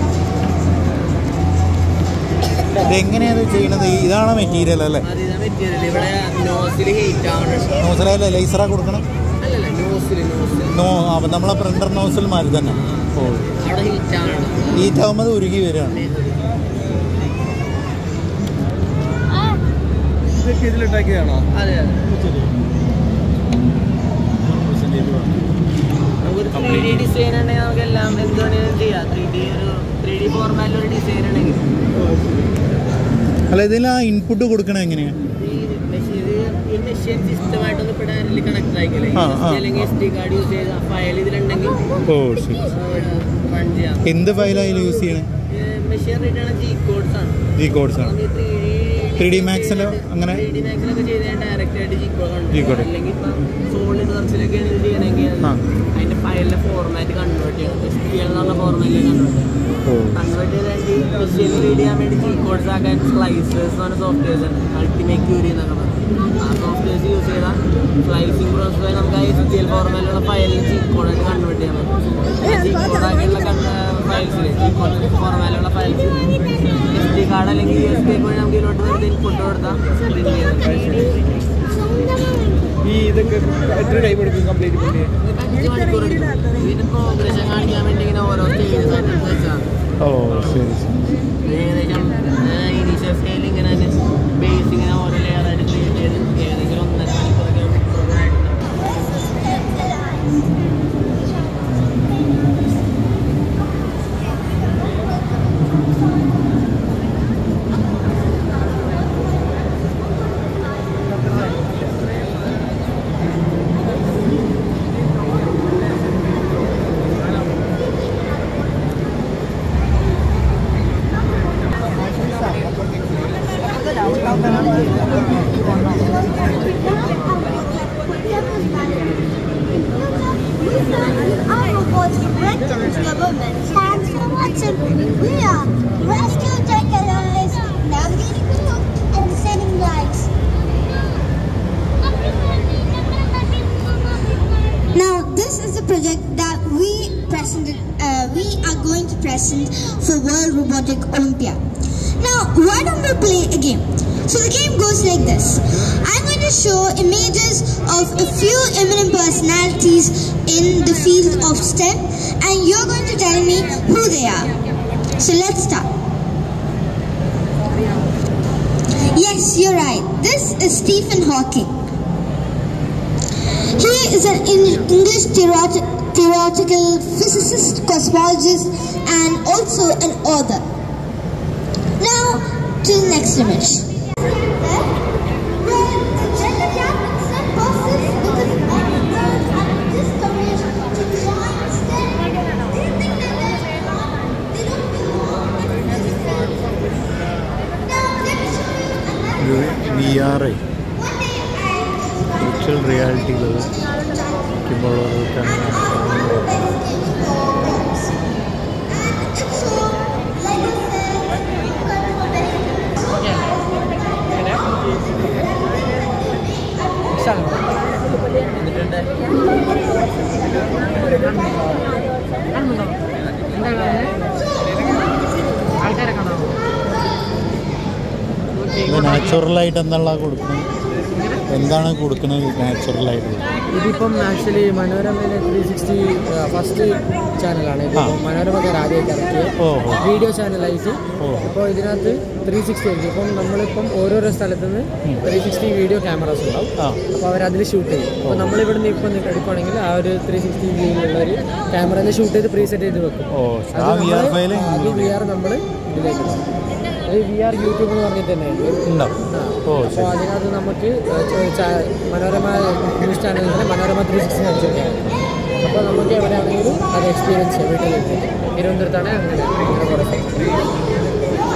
ഇതെങ്ങനെയാണ് ചെയ്യണത് ഇതാണ് മെറ്റീരിയൽ അല്ലേ അതിന് മെറ്റീരിയൽ ഇവിടെ നോസിൽ ഹീറ്റ് ആവുന്നുണ്ട് നോസിലല്ലേ ലേസറാ കൊടുക്കണം അല്ലല്ല നോസിൽ നോസിൽ നോ അപ്പം നമ്മളെ പ്രിന്റർ നോസിൽ മാതിരി തന്നെ ഓ അവിടെ ഹീറ്റ് ആവുന്നുണ്ട് ഈ ആകുമ്പോൾ ഉരുകി വരികയാണ് ഇതൊക്കെ ഇതിലുണ്ടാക്കിയതാണോ അതെ അതെ നമുക്കൊരു ത്രീ ഡി ഡിസൈൻ ഉണ്ടെങ്കിൽ നമുക്ക് എല്ലാം എന്ത് വേണമെങ്കിലും ചെയ്യാം ത്രീ ഡി ഒരു ത്രീ ഡി ഫോർമാറ്റിൽ ഒരു ഡിസൈൻ ഉണ്ടെങ്കിൽ അല്ല ഇതിൽ ആ ഇൻപുട്ട് കൊടുക്കണത് എങ്ങനെയാണ് ഈ മെഷീൻ ഈ മെഷീൻ സിസ്റ്റമായിട്ടൊന്ന് ഇപ്പോൾ ഡയറക്റ്റ്ലി കണക്ട് ആയിക്കല്ലേ ആ, ആ, അല്ലെങ്കിൽ എസ് ഡി കാർഡ് യൂസ് ചെയ്ത് ഫയൽ ഇതിലുണ്ടെങ്കിൽ ഓ ശരി റൺ ചെയ്യാം എന്ത് ഫയലാണ് യൂസ് ചെയ്യണേ മെഷീൻ റേറ്റാണ് ജി കോഡ്സ് ആണ് ജി കോഡ്സ് ആണ് ത്രീ ഡി മാക്സിലോ അങ്ങനെ ത്രീ ഡി മാക്സിലൊക്കെ ചെയ്ത് ഡയറക്റ്റ് ആയിട്ട് ജി കോഡ് G code. അല്ലെങ്കിൽ ഇപ്പം സോളിഡ് വർക്സിലൊക്കെ ഇത് ചെയ്യണമെങ്കിൽ അത് ആ. അതിന്റെ ഫയലിന്റെ ഫോർമാറ്റ് കൺവേർട്ട് ചെയ്യണം എസ് പി എൽ എന്ന് പറഞ്ഞ ഫോർമാറ്റിൽ കൺവേർട്ട് ചെയ്യണം ഓ കൺവേർട്ട് ചെയ്തിട്ട് മെഷീൻ റീഡ് ചെയ്യാൻ വേണ്ടി ജി കോഡ്സ് ആക്കാൻ സ്ലൈസേഴ്സ് എന്ന് പറഞ്ഞ സോഫ്റ്റ്വെയർസ് ഉണ്ട് അൾട്ടിമേറ്റ് ക്യൂരി എന്നൊക്കെ പറഞ്ഞു ആ സോഫ്റ്റ്വെയർസ് യൂസ് ചെയ്താൽ സ്ലൈസിംഗ് പ്രോസസ് വഴി നമുക്ക് ആ എസ് പി എൽ ഫോർമാറ്റിലുള്ള ഫയലിൽ ജി കോഡായിട്ട് കൺവേർട്ട് ചെയ്യാൻ പറ്റും ജി കോഡാക്കിയുള്ള ഫയൽസിൽ ജി കോഡ് ഫോർമാറ്റിലുള്ള ഫയൽസ് എസ് ഡി കാർഡ് അല്ലെങ്കിൽ യു എസ് ബി വഴി നമുക്ക് ഇതിലോട്ട് വെറുതെ ഇൻപുട്ട് കൊടുത്താൽ പ്രിന്റ് ചെയ്യാൻ ഈ ഇതൊക്കെ എത്ര ടൈം എടുക്കും കംപ്ലീറ്റ് ചെയ്യാൻ അഞ്ച് മണിക്കൂർ എടുക്കും ഇതിന്റെ പ്രോഗ്രഷൻ കാണിക്കാൻ വേണ്ടി ഇങ്ങനെ ഓരോ സ്റ്റേജസ് ആയിട്ട് എടുത്ത് വെച്ചാണ് ഓ ശരി ശരി ഏകദേശം ഇനീഷ്യൽ സ്റ്റേജിൽ ഇങ്ങനെ തന്നെ ബേസ് ഇങ്ങനെ ഓരോ ലെയർ ആയിട്ട് ക്രിയേറ്റ് ചെയ്ത് ഏകദേശം ഒന്നര മണിക്കൂറൊക്കെ പ്രോഗ്രാം ആയിട്ടുണ്ടാവും Our report's Britain's government stands for what's important. We are rescue technologists, navigating the loop and sending lights. Now, this is a project that we presented, uh, we are going to present for World Robotic Olympia. Now, why don't we play a game? So the game goes like this. I'm going to show images of a few eminent personalities in the field of STEM and you're going to tell me who they are. So let's start. Yes, you're right. This is Stephen Hawking. He is an Eng- English theoret- theoretical physicist, cosmologist, and also an author. Now, to the next image. V R I virtual റിയാലിറ്റികൾ വയ്ക്കുമ്പോൾ എന്നിട്ടുണ്ട് ഇത് നാച്ചുറലായിട്ട് എന്നുള്ള കൊടുക്കണം എന്താണ് കൊടുക്കുന്നത് നാച്ചുറലായിട്ട് ഇതിപ്പം ആക്ച്വലി മനോരമയിലെ ത്രീ സിക്സ്റ്റി ഫസ്റ്റ് ചാനലാണ് ഇതിപ്പം ആ. മനോരമക്കാർ ആദ്യമായിട്ട് ഇറക്കിയത് ഓഹോ വീഡിയോ ചാനലായിട്ട് ഓഹോ. അപ്പോൾ ഇതിനകത്ത് ത്രീ സിക്സ്റ്റി ആയിരിക്കും ഇപ്പം നമ്മളിപ്പം ഓരോരോ സ്ഥലത്ത് നിന്ന് ത്രീ സിക്സ്റ്റി വീഡിയോ ക്യാമറാസ് ഉണ്ടാവും ആ അപ്പോൾ അവരതിൽ ഷൂട്ട് ചെയ്യും അപ്പോൾ നമ്മളിവിടെ നിന്ന് ഇപ്പം എടുക്കുകയാണെങ്കിൽ ആ ഒരു ത്രീ സിക്സ്റ്റി വ്യൂവിലുള്ള ഒരു ക്യാമറയിൽ ഷൂട്ട് ചെയ്ത് പ്രീസെറ്റ് ചെയ്ത് വെക്കും ഓ ആ വി ആർ ഫയൽ അത് വി ആർ നമ്മൾ ഇതിലേക്ക് ഇടും. അത് വി ആർ യൂട്യൂബ് എന്ന് പറഞ്ഞിട്ട് തന്നെയുണ്ട് ഉണ്ടാവും ഓ അപ്പോൾ ശരി അതിനകത്ത് നമുക്ക് ച- ച- മനോരമ ന്യൂസ് ചാനലിൽ തന്നെ മനോരമ ത്രീ സിക്സ്റ്റി അടിച്ചിട്ടാണ് അപ്പോൾ നമുക്ക് എവിടെയാണെങ്കിലും അത് എക്സ്പീരിയൻസ് ചെയ്യാം വീട്ടിൽ വെച്ചിട്ട് തിരുവനന്തപുരത്താണ് അങ്ങനെ അങ്ങനെ കുറേ സ്ഥലം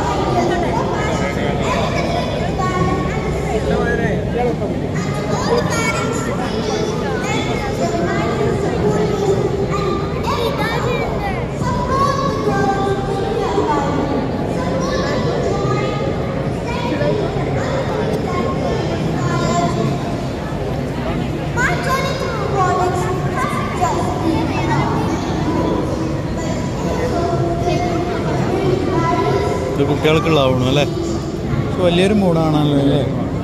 ഇത് കുട്ടികൾക്കുള്ളതാവണം അല്ലേ ഇത് വലിയൊരു മൂടാണല്ലോ അല്ലേ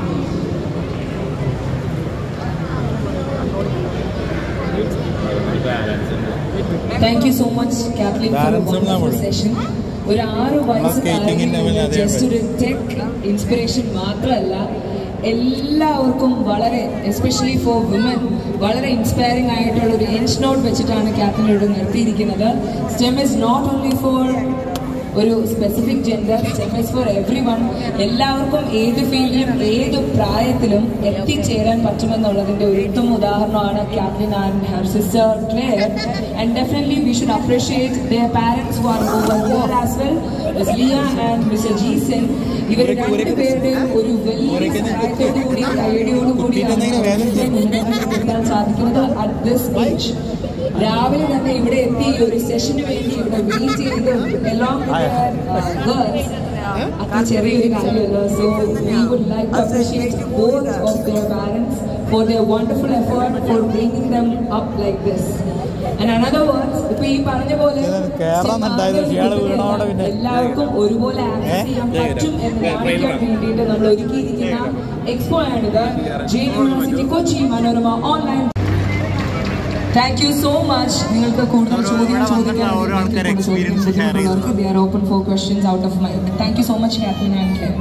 thank you so much Kathleen for Balance ഉം വണ്ടർഫുൾ നമ്മള്. സെഷൻ ഒരു ആറ് skating ന്റെ ലെവലിൽ അതേ ജസ്റ്റ് ഒരു ടെക് ഇൻസ്പിറേഷൻ മാത്രമല്ല എല്ലാവർക്കും വളരെ എസ്പെഷ്യലി ഫോർ വുമൻ വളരെ ഇൻസ്പയറിംഗ് ആയിട്ടുള്ള ഒരു എൻഡ് നോട്ട് വെച്ചിട്ടാണ് കാത്ലിൻ ഇവിടെ നിർത്തിയിരിക്കുന്നത് STEM is not only for ഒരു specific gender STEM is for everyone എല്ലാവർക്കും ഏത് ഫീൽഡിലും ഏത് പ്രായത്തിലും എത്തിച്ചേരാൻ പറ്റുമെന്നുള്ളതിന്റെ ഒരു ഉത്തമ ഉദാഹരണമാണ് Kathleen and her sister Claire and definitely we should appreciate their parents who are over here as well miss Lia and mister Jason ഇവർ രണ്ടുപേരുടെയും ഒരു വലിയ സഹായത്തോടുകൂടി കൈയടിയോടുകൂടിയാണ് എത്താൻ സാധിക്കുന്നത് അറ്റ് ദിസ് ഏജ് രാവിലെ തന്നെ ഇവിടെ എത്തി ഈ ഒരു സെഷന് വേണ്ടി ഇവിടെ വെയിറ്റ് ചെയ്ത് along with their, uh, girls അത്ര ചെറിയൊരു കാര്യമല്ല so we would like to appreciate both of their parents for their wonderful effort for bringing them up like this and another words ഇപ്പൊ ഈ പറഞ്ഞ പോലെ ഇത് കേറാന്നുണ്ടായത് പക്ഷേ ഇയാള് വീണോടെ പിന്നെ. എല്ലാവർക്കും ഒരുപോലെ ആക്സസ് ചെയ്യാൻ പറ്റും എന്ന് കാണിക്കാൻ വേണ്ടിയിട്ട് നമ്മൾ ഒരുക്കിയിരിക്കുന്ന എക്സ്പോ ആണിത് J university Kochi Manorama online thank you so much നിങ്ങൾക്ക് കൂടുതൽ ചോദ്യം ചോദിക്കാൻ ഓരോ ആൾക്കാരെ experience share ചെയ്തു. They are open for questions out of mic thank you so much Kathleen and Claire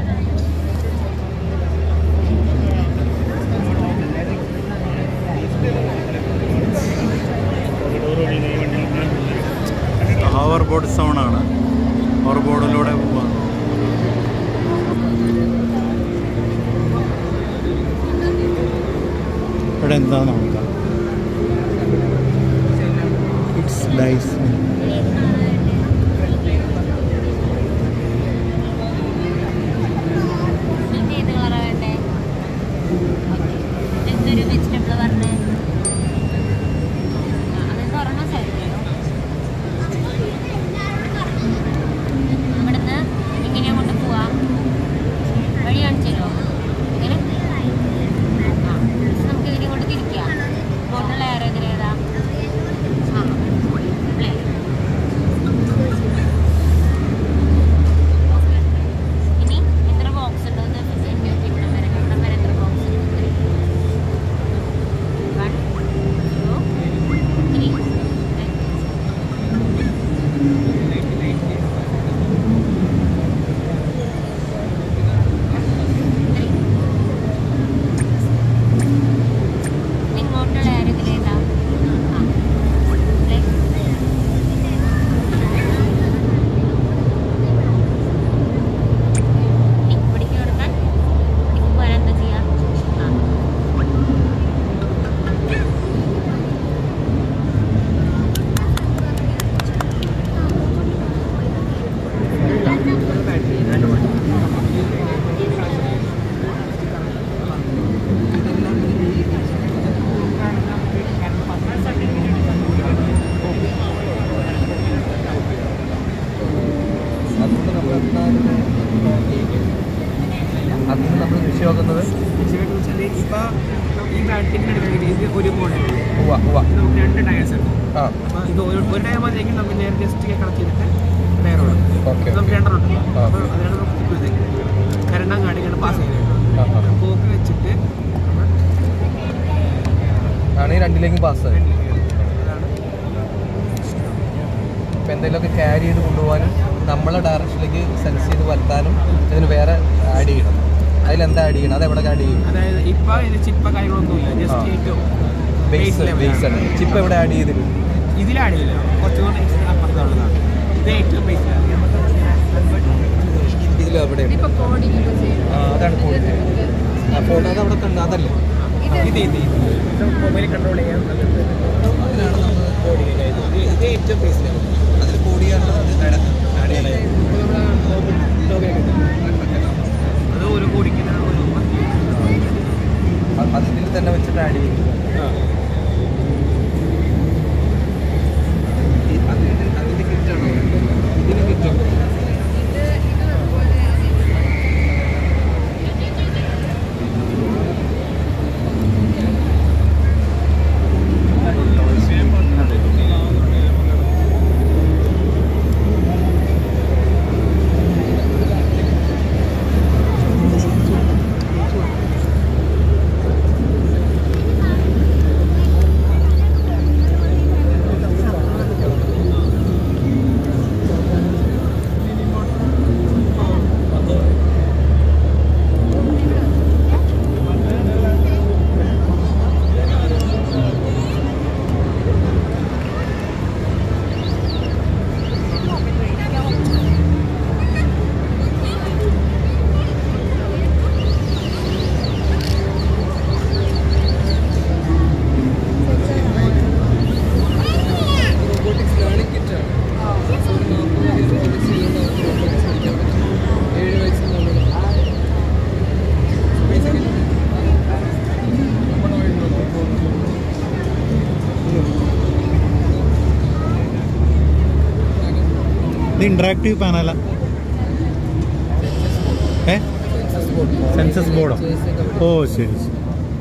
ഹവർ ബോർഡ് സോണാണ് ഹവർ ബോർഡിലൂടെ പോവാം ഇവിടെ എന്താ നോക്കാം ഇറ്റ്സ് ഡൈസ് നിങ്ങൾക്ക് ഏത് കളറാ വേണ്ടേ എന്തൊരു വെജിറ്റബിൾ പറഞ്ഞേ അതെന്ന് പറഞ്ഞാൽ സാധിക്കുമല്ലോ ഇവിടുന്ന് എങ്ങനെയാ കൊണ്ട് പോവാ വഴി കാണിച്ചു തരുമോ എങ്ങനെ ആ നമുക്ക് ഇതിനെ കൊണ്ട് തിരിക്കാം ബോട്ടുള്ള ഏറെ ഇതിലേതാ ആ പ്ലേ ഇനി എത്ര ബോക്സ് ഉണ്ട് ഒന്ന് എണ്ണി നോക്കി ഇവിടെ വരെ ഇവിടെ വരെ എത്ര ബോക്സ് ഉണ്ട് വൺ ടു ത്രീ ഇങ്ങോട്ടുള്ള ആരെങ്കിലേതാ ആ പ്ലേ പിടിക്ക് കൊടുക്കാൻ പിടിക്ക് പോരാൻ എന്താ ചെയ്യാ ആ അതിന് നമ്മൾ ലക്ഷ്യമാക്കുന്നത് ഇപ്പോൾ ഈ ബാറ്റിംഗ് എടുക്കണമെങ്കിൽ ഇത് ഒരു മോഡൽ ഉവ്വ ഉവ്വ നമുക്ക് രണ്ട് ടയേഴ്സ് ഉണ്ട് ആ അപ്പോൾ ഇത് ഒരു ഒരു ടയർ മതിയെങ്കിൽ നമുക്ക് നേരെ ജസ്റ്റ് കണക്ട് ചെയ്തിട്ട് ടയർ ഓടും ഓക്കെ നമുക്ക് രണ്ടെണ്ണം ഉണ്ടല്ലോ ആ. അപ്പോൾ അതിനാണ് നമുക്ക് ഇത് കരണ്ടാം കാണിക്കാണ് പാസ് ചെയ്യുന്നത് ആ ആ പോക്ക് വെച്ചിട്ട് രണ്ടിലേക്കും പാസ്സായി ഇപ്പം എന്തെങ്കിലുമൊക്കെ ക്യാരി ചെയ്ത് കൊണ്ടുപോകാനും നമ്മളെ ഡയറക്ഷനിലേക്ക് സെൻസ് ചെയ്ത് വരുത്താനും ഇതിന് വേറെ ആഡ് ചെയ്യണം അതിലെന്താ ആഡ് ചെയ്യണം അത് എവിടെ ആഡ് ചെയ്യും അതായത് ഇപ്പൊ ഇത് ചിപ്പ കാര്യങ്ങളൊന്നുമില്ല ആ. ജസ്റ്റ് ഏറ്റവും ബേസ് level ബേസ് ആണ്. ആണ് ചിപ്പ് എവിടെ ആഡ് ചെയ്തില്ല ഇതിലാണ് ഇല്ല കുറച്ചുകൂടെ അപ്പുറത്തുള്ളതാണ് ഇത് ഏറ്റവും ബേസിലാണ് ഇതിൽ എവിടെ ഇപ്പൊ കോഡിംഗ് ഒക്കെ ചെയ്യും ആ അതാണ് കോഡ് ആ ഫോൺ അത് അവിടെ കണ്ട അതല്ലേ ഇത് ഇത് ഇത് മൊബൈൽ കൺട്രോൾ ചെയ്യാൻ അതിലാണ് നമ്മൾ കോഡ് ചെയ്യുന്നത് ഇത് ഏറ്റവും ബേസിലാണ് അതിൽ കോഡ് ചെയ്യാനുള്ളത് ആഡ് ചെയ്യണം അത് ഒരു കോടിക്കുന്ന ഒരു അത് ഇതിൽ തന്നെ വെച്ചിട്ട് ആഡ് ചെയ്യും അതിൻ്റെ കിറ്റാണോ ഇതിന് കിറ്റോ ഇത് ഇത് അതുപോലെ റോബോട്ടിക്സ് ലേണിംഗ് കിറ്റാണ് ഏഴ് വയസ്സിനുള്ളിൽ ഇത് ഇൻട്രാക്റ്റീവ് പാനല ഏ സെൻസസ് ബോർഡോ ഓ ശരി ശരി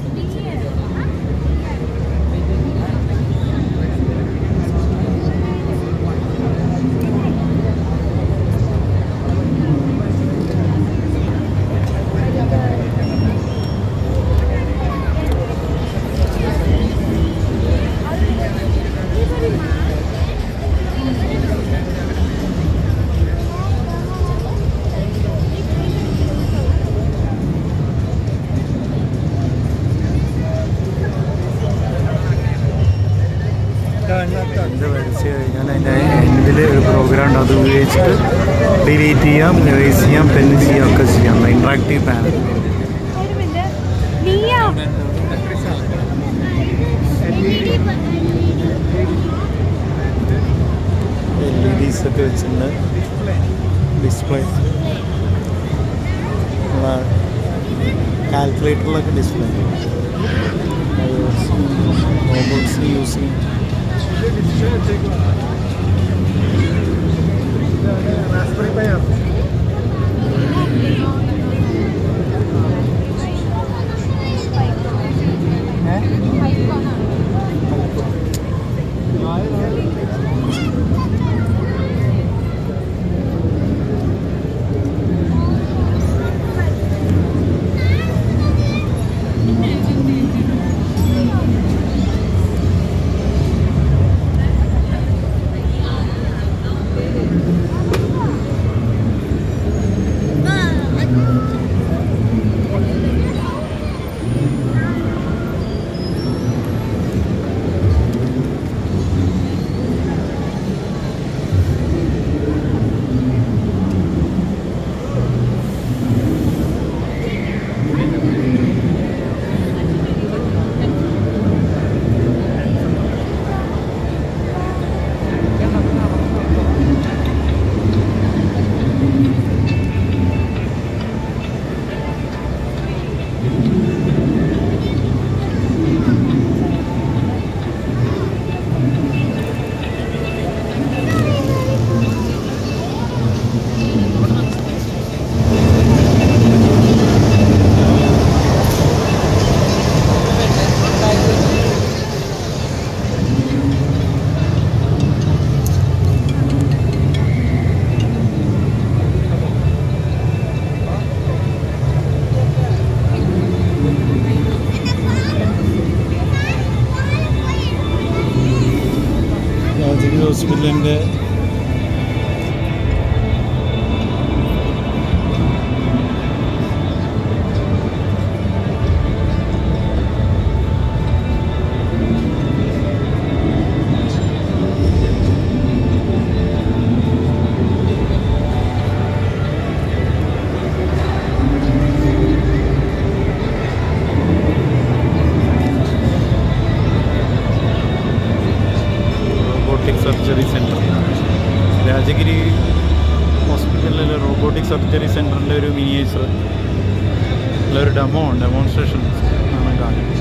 ഇത് വരച്ച് കഴിഞ്ഞാൽ അതിൻ്റെ എൻഡിൽ ഒരു പ്രോഗ്രാം ഉണ്ട് അത് ഉപയോഗിച്ചിട്ട് ഡിലീറ്റ് ചെയ്യാം ഇറേസ് ചെയ്യാം പെൻ ചെയ്യാം ഒക്കെ ചെയ്യാം interactive panel L E Ds ഒക്കെ വെച്ചിട്ടുണ്ട് ഡിസ്പ്ലേ കാൽക്കുലേറ്ററിലൊക്കെ ഡിസ്പ്ലേ റോബോട്ട്സ് യൂസ് ചെയ്യും ഹോസ്പിറ്റലിൻ്റെ റോബോട്ടിക് സർജറി സെൻറ്റർ രാജഗിരി ഹോസ്പിറ്റലിലെ റോബോട്ടിക് സർജറി സെൻറ്ററിൻ്റെ ഒരു മിനിയേച്ചർ ഒരു ഡെമോ ഡെമോൺസ്ട്രേഷൻ ആണ് കാണുന്നത്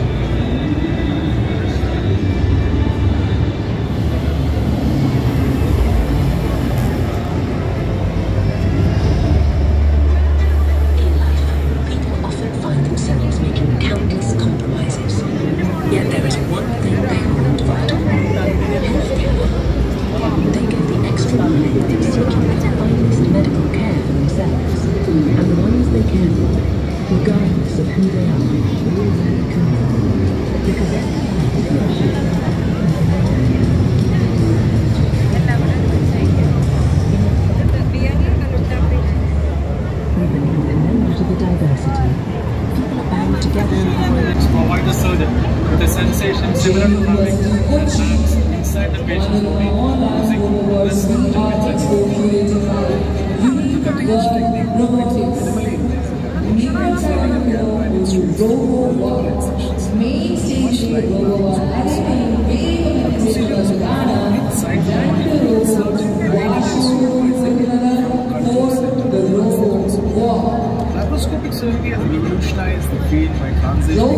People often find themselves making countless compromises. Yet there is one thing they hold vital healthcare. They go the extra mile seeking the finest medical care for themselves and the ones they care for, regardless of who they are or where they come from. Because every remember to the diversity. People are bound together in harmony. provide the surgeon with a sensation similar to having hands inside the patient's body using this technique. Main സ്റ്റേജിൽ Laparoscopic surgery has revolutionized the field by transitioning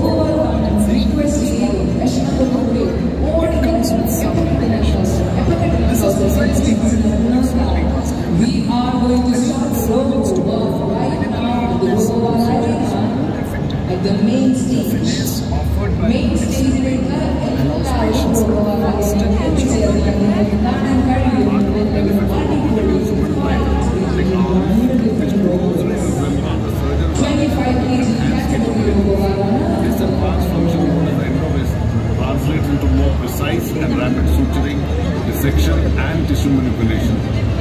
it comes with some limitations. This is precisely why We are going to start robo right now. The robo at the main stage. is offered by main സ്റ്റേജിലേക്ക് എല്ലാവരും കാണാൻ കഴിയും twenty five K G category This advanced function known as endovist translates into more precise and rapid suturing, dissection, and tissue manipulation.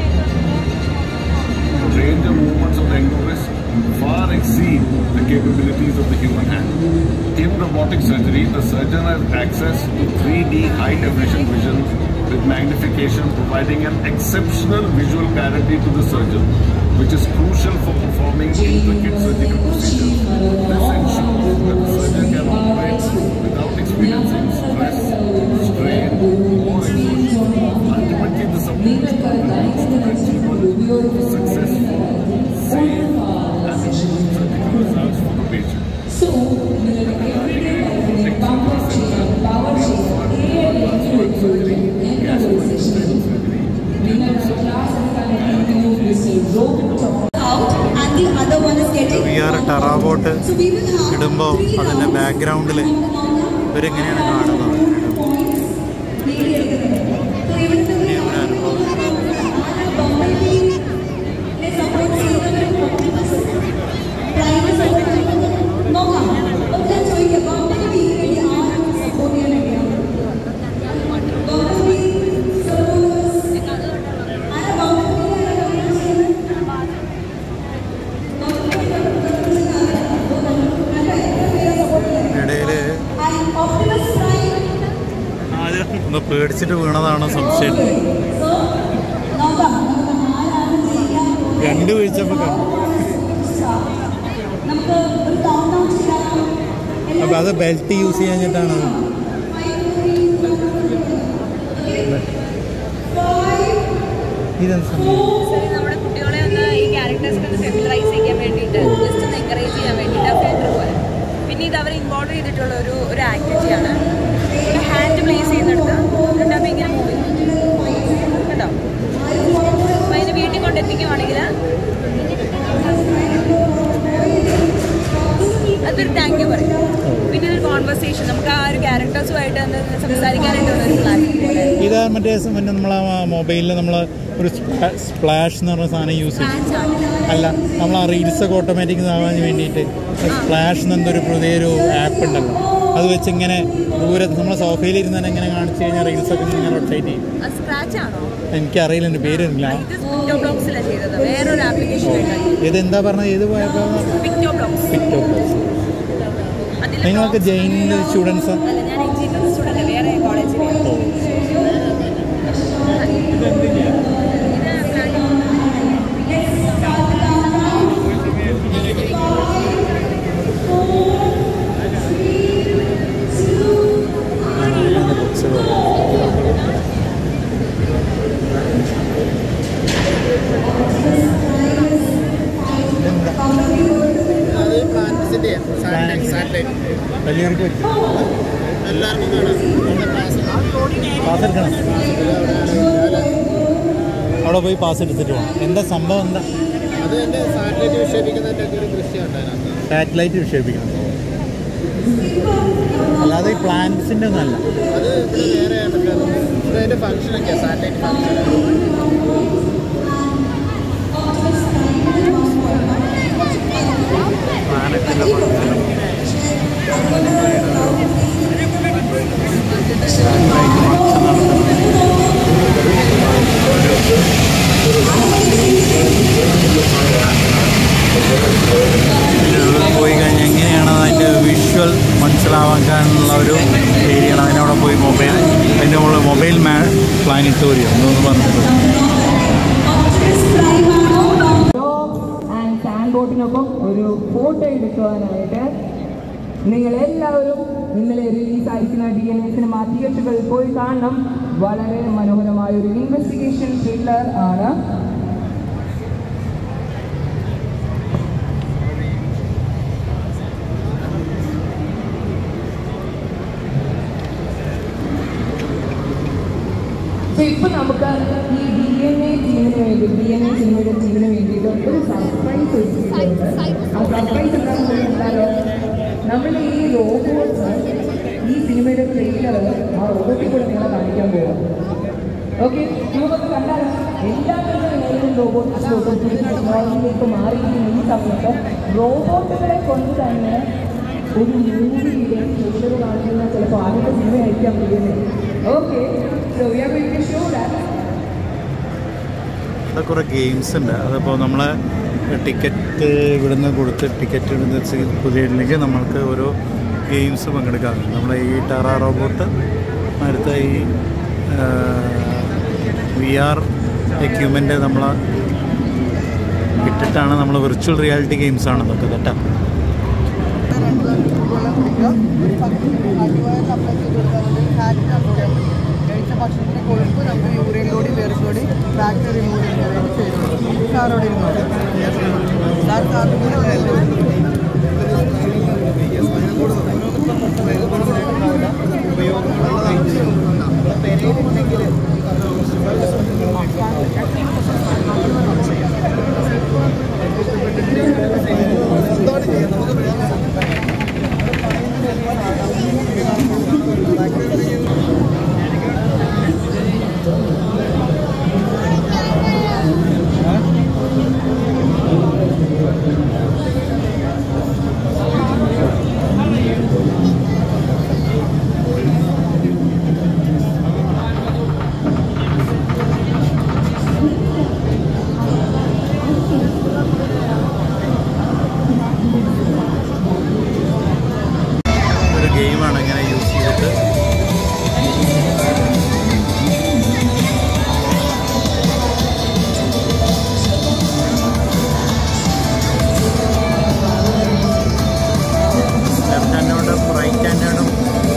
The range of movements of the endovist far exceed the capabilities of the human hand. In robotic surgery, the surgeon has access to 3D high definition vision with magnification, providing an exceptional visual clarity to the surgeon, which is crucial for performing intricate surgical procedures. This ensures that the surgeon can operate without experiencing stress, strain, or exhaustion. Ultimately, this approach provides the achievement of successful, safe, and surgical results for the patient. So, നിങ്ങൾക്ക് everyday life ൽ power ചെയ്യാൻ, power ചെയ്യാൻ, ഏത് രീതിയിലും എന്നുള്ള session നിങ്ങളുടെ class എടുക്കാനായിട്ട് Mr. Robot out and the other one is getting V R Terabot So we will have ഇടുമ്പോൾ three അതിൻ്റെ rounds. ബാക്ക്ഗ്രൗണ്ടിൽ ഇവരെങ്ങനെയാണ് കാണുന്നത് നേടിയെടുക്കുന്നത്. So ഇവിടുത്തെ ഒരു ഒരു അനുഭവം ആന ബംബൈയിലെ support ചെയ്യുന്നവരും private support ചെയ്യുന്നവരും നോക്കാം. അപ്പോൾ ഞാൻ ചോദിക്കാം, ബംബൈയിൽ വേണ്ടി ആരാണ് support ചെയ്യാൻ ready-യാണ്? ബംബൈ supporters. ആരാ ബംബൈയിൽ ആരാ ചെയ്യുന്നത്? ഇടയിൽ And Optimus Prime ഒന്ന് പേടിച്ചിട്ട് വീണതാണോ സംശയം So, നോക്കാം നമുക്ക് ആരാണ് ജയിക്കാൻ പോകുന്നത് രണ്ട് വീഴ്ചപ്പോൾ കണ്ടു നമുക്ക് ഒരു കൗണ്ട് ഡൗൺ ചെയ്യാം അപ്പോൾ അത് ബെൽറ്റ് യൂസ് ചെയ്യാഞ്ഞിട്ടാണ് ഇതെന്ത് സംഭവം നമ്മുടെ കുട്ടികളെ ഒന്ന് ഈ ക്യാരക്ടേഴ്സിനെ ഒന്ന് ഫെമിലറൈസ് ചെയ്യാൻ വേണ്ടിയിട്ട് ജസ്റ്റ് ഒന്ന് എൻകറേജ് ചെയ്യാൻ വേണ്ടിയിട്ട് ഫിൽറ്റർ പോലെ പിന്നെ ഇത് അവർ ഇൻവോൾവ് ചെയ്തിട്ടുള്ള ഒരു ഒരു ആക്ടിവിറ്റിയാണ് ഹാൻഡ് പ്ലേസ് ചെയ്യുന്നിടത്ത് രണ്ടാമത് ഇങ്ങനെ മൂവ് ചെയ്യും കേട്ടോ അപ്പോൾ അതിന് വീട്ടിൽ കൊണ്ടെത്തിക്കുവാണെങ്കിൽ അതൊരു താങ്ക് യു പറയും പിന്നെ ഇതൊരു കോൺവെർസേഷൻ നമുക്ക് ആ ഒരു ക്യാരക്ടേഴ്സുമായിട്ട് ഒന്ന് സംസാരിക്കാനായിട്ടുള്ള ഒരു പ്ലാറ്റ്ഫോം ഇത് മറ്റേ സം- പിന്നെ നമ്മൾ മൊബൈലിൽ നമ്മൾ ഒരു സ്പ്ലാഷ് എന്ന് പറഞ്ഞ സാധനം യൂസ് ചെയ്യും അല്ല നമ്മൾ ആ റീൽസൊക്കെ ഓട്ടോമാറ്റിക് ആവാൻ വേണ്ടിയിട്ട് സ്പ്ലാഷ് എന്നൊരു പുതിയൊരു ആപ്പ് ഉണ്ടല്ലോ അത് വെച്ച് ഇങ്ങനെ ദൂരത്ത് നമ്മൾ സോഫയിൽ ഇരുന്ന് തന്നെ ഇങ്ങനെ കാണിച്ചു കഴിഞ്ഞാൽ റീൽസൊക്കെ ഇങ്ങനെ റൊട്ടേറ്റ് ചെയ്യും സ്ക്രാച്ച് ആണോ എനിക്കറിയില്ല എൻ്റെ പേരില്ല ഇത് പിക്ടോ ബ്ലോക്സിലാണ് ചെയ്തത് വേറൊരു ആപ്ലിക്കേഷൻ ഉണ്ടാക്കി ഇതെന്താ പറഞ്ഞത് ഏത് പോയപ്പോൾ പിക്ടോ ബ്ലോക്സ് പിക്ടോ നിങ്ങളൊക്കെ ജെയിനിൻ്റെ സ്റ്റുഡൻസ് അല്ല ഞാൻ എഞ്ചിനീയറിംഗ് സ്റ്റുഡന്റ് വേറെ കോളേജിലാണ് അത് പ്ലാനറ്റ്സിന്റെ സാറ്റലൈറ്റ് വലിയവർക്ക് പറ്റും എല്ലാവർക്കും കാണാം പാസ് എടുക്കണം അവിടെ പോയി പാസ് എടുത്തിട്ട് പോകണം എന്താ സംഭവം എന്താ അത് എൻ്റെ സാറ്റലൈറ്റ് വിക്ഷേപിക്കുന്നതിൻ്റെ ഒക്കെ ഒരു ദൃശ്യം ഉണ്ടായിരുന്നു സാറ്റലൈറ്റ് വിക്ഷേപിക്കണം അല്ലാതെ ഈ പ്ലാന്റ്സിൻ്റെ ഒന്നല്ല അത് ഇവിടെ വേറെ മറ്റേ ഇവിടെ അതിൻ്റെ ഫംഗ്ഷനൊക്കെയാണ് സാറ്റലൈറ്റ് ഫംഗ്ഷൻ പ്ലാനറ്റിൻ്റെ പോയി കഴിഞ്ഞാൽ എങ്ങനെയാണ് അതിൻ്റെ വിഷ്വൽ മനസ്സിലാവാനുള്ള ഒരു ഏരിയയാണ് അതിനവിടെ പോയി മൊബൈൽ അതിൻ്റെ മുകളിൽ മൊബൈൽ മാ പ്ലാനറ്റോറിയം എന്നൊന്ന് പറഞ്ഞിട്ടുണ്ട് ആൻഡ് സാൻഡ് ബോട്ടിനൊപ്പം ഒരു ഫോട്ടോ എടുക്കുവാനായിട്ട് നിങ്ങൾ എല്ലാവരും ഇന്നലെ റിലീസായിരിക്കുന്ന ഡി എൻ എ സിനിമ തിയേറ്ററുകളിൽ പോയി കാണണം വളരെ മനോഹരമായ ഒരു ഇൻവെസ്റ്റിഗേഷൻ ത്രില്ലർ ആണ് So, ഇപ്പൊ നമുക്ക് ഈ ഡി എൻ എ ടീമിന് വേണ്ടി ഡി എൻ എ സിനിമയുടെ ടീമിന് വേണ്ടിയിട്ട് ഒരു സർപ്രൈസ് ഒരുക്കിയിട്ടുണ്ട് ആ സർപ്രൈസ് എന്താണെന്ന് ചോദിച്ചാലോ നമ്മൾ ഈ റോബോട്ട്സ് ഈ സിനിമയുടെ ട്രെയിലർ ആ റോബോട്ടിൽ കൂടെ നിങ്ങളെ കാണിക്കാൻ പോകാം ഓക്കെ നമുക്കൊക്കെ കണ്ടാലോ എല്ലാവരും റോബോട്ടിലോട്ടും പുതിയ ടെക്നോളജിയിലേക്ക് മാറിയിരിക്കുന്ന ഈ സമയത്ത് റോബോട്ടുകളെ കൊണ്ട് തന്നെ ഒരു മൂവിയുടെ ട്രെയിലർ കാണിക്കുന്ന ചിലപ്പോൾ ആദ്യത്തെ സിനിമയായിരിക്കാം ചെയ്യുന്നത് okay so we are going to show that അവിടെ കുറേ ഗെയിംസ് ഉണ്ട് അതിപ്പോൾ നമ്മൾ ടിക്കറ്റ് ഇവിടുന്ന് കൊടുത്ത് ടിക്കറ്റ് ഇവിടുന്ന് സി- പുതിയതിലേക്ക് നമ്മൾക്ക് ഓരോ ഗെയിംസ് പങ്കെടുക്കാറുണ്ട് നമ്മളെ ഈ ടെറ റോബോട്ട് അടുത്ത ഈ വി ആർ എക്യുപ്മെൻ്റ് നമ്മൾ ഇട്ടിട്ടാണ് നമ്മൾ വിർച്വൽ റിയാലിറ്റി ഗെയിംസാണ് ഇതൊക്കെ കേട്ടോ കഴിച്ച ഭക്ഷണത്തിന് കൊഴുപ്പ് നമുക്ക് യൂറിനിലൂടെ വേർക്കൂടി ഫാറ്റ് റിമൂവ് ചെയ്യാനായിട്ട് ചെയ്തു സാറോട് ഇരുന്നോട്ടെ സാർ സാറിന് കൂടെ ഉണ്ടല്ലോ ഒരു ഗെയിമാണ് ഇങ്ങനെ യൂസ് ചെയ്തിട്ട് ലെഫ്റ്റ് ഹാൻഡോടും റൈറ്റ് ഹാൻഡോടും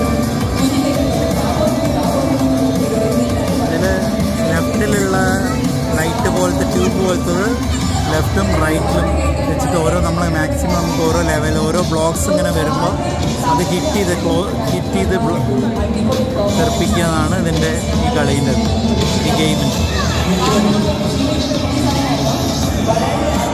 ഇതിൽ ലെഫ്റ്റിലുള്ള ലൈറ്റ് പോലത്തെ ട്യൂബ് പോലത്തത് ലെഫ്റ്റും റൈറ്റിലും വെച്ചിട്ട് ഓരോ നമ്മൾ മാക്സിമം നമുക്ക് ഓരോ ലെവൽ ഓരോ ബ്ലോക്സ് ഇങ്ങനെ വരുമ്പോൾ അത് ഹിറ്റ് ചെയ്ത് ക്ലോ ഹിറ്റ് ചെയ്ത് തെറിപ്പിക്കുക എന്നാണ് ഇതിൻ്റെ ഈ കളീൻ്റെ ഈ ഗെയിമിൻ്റെ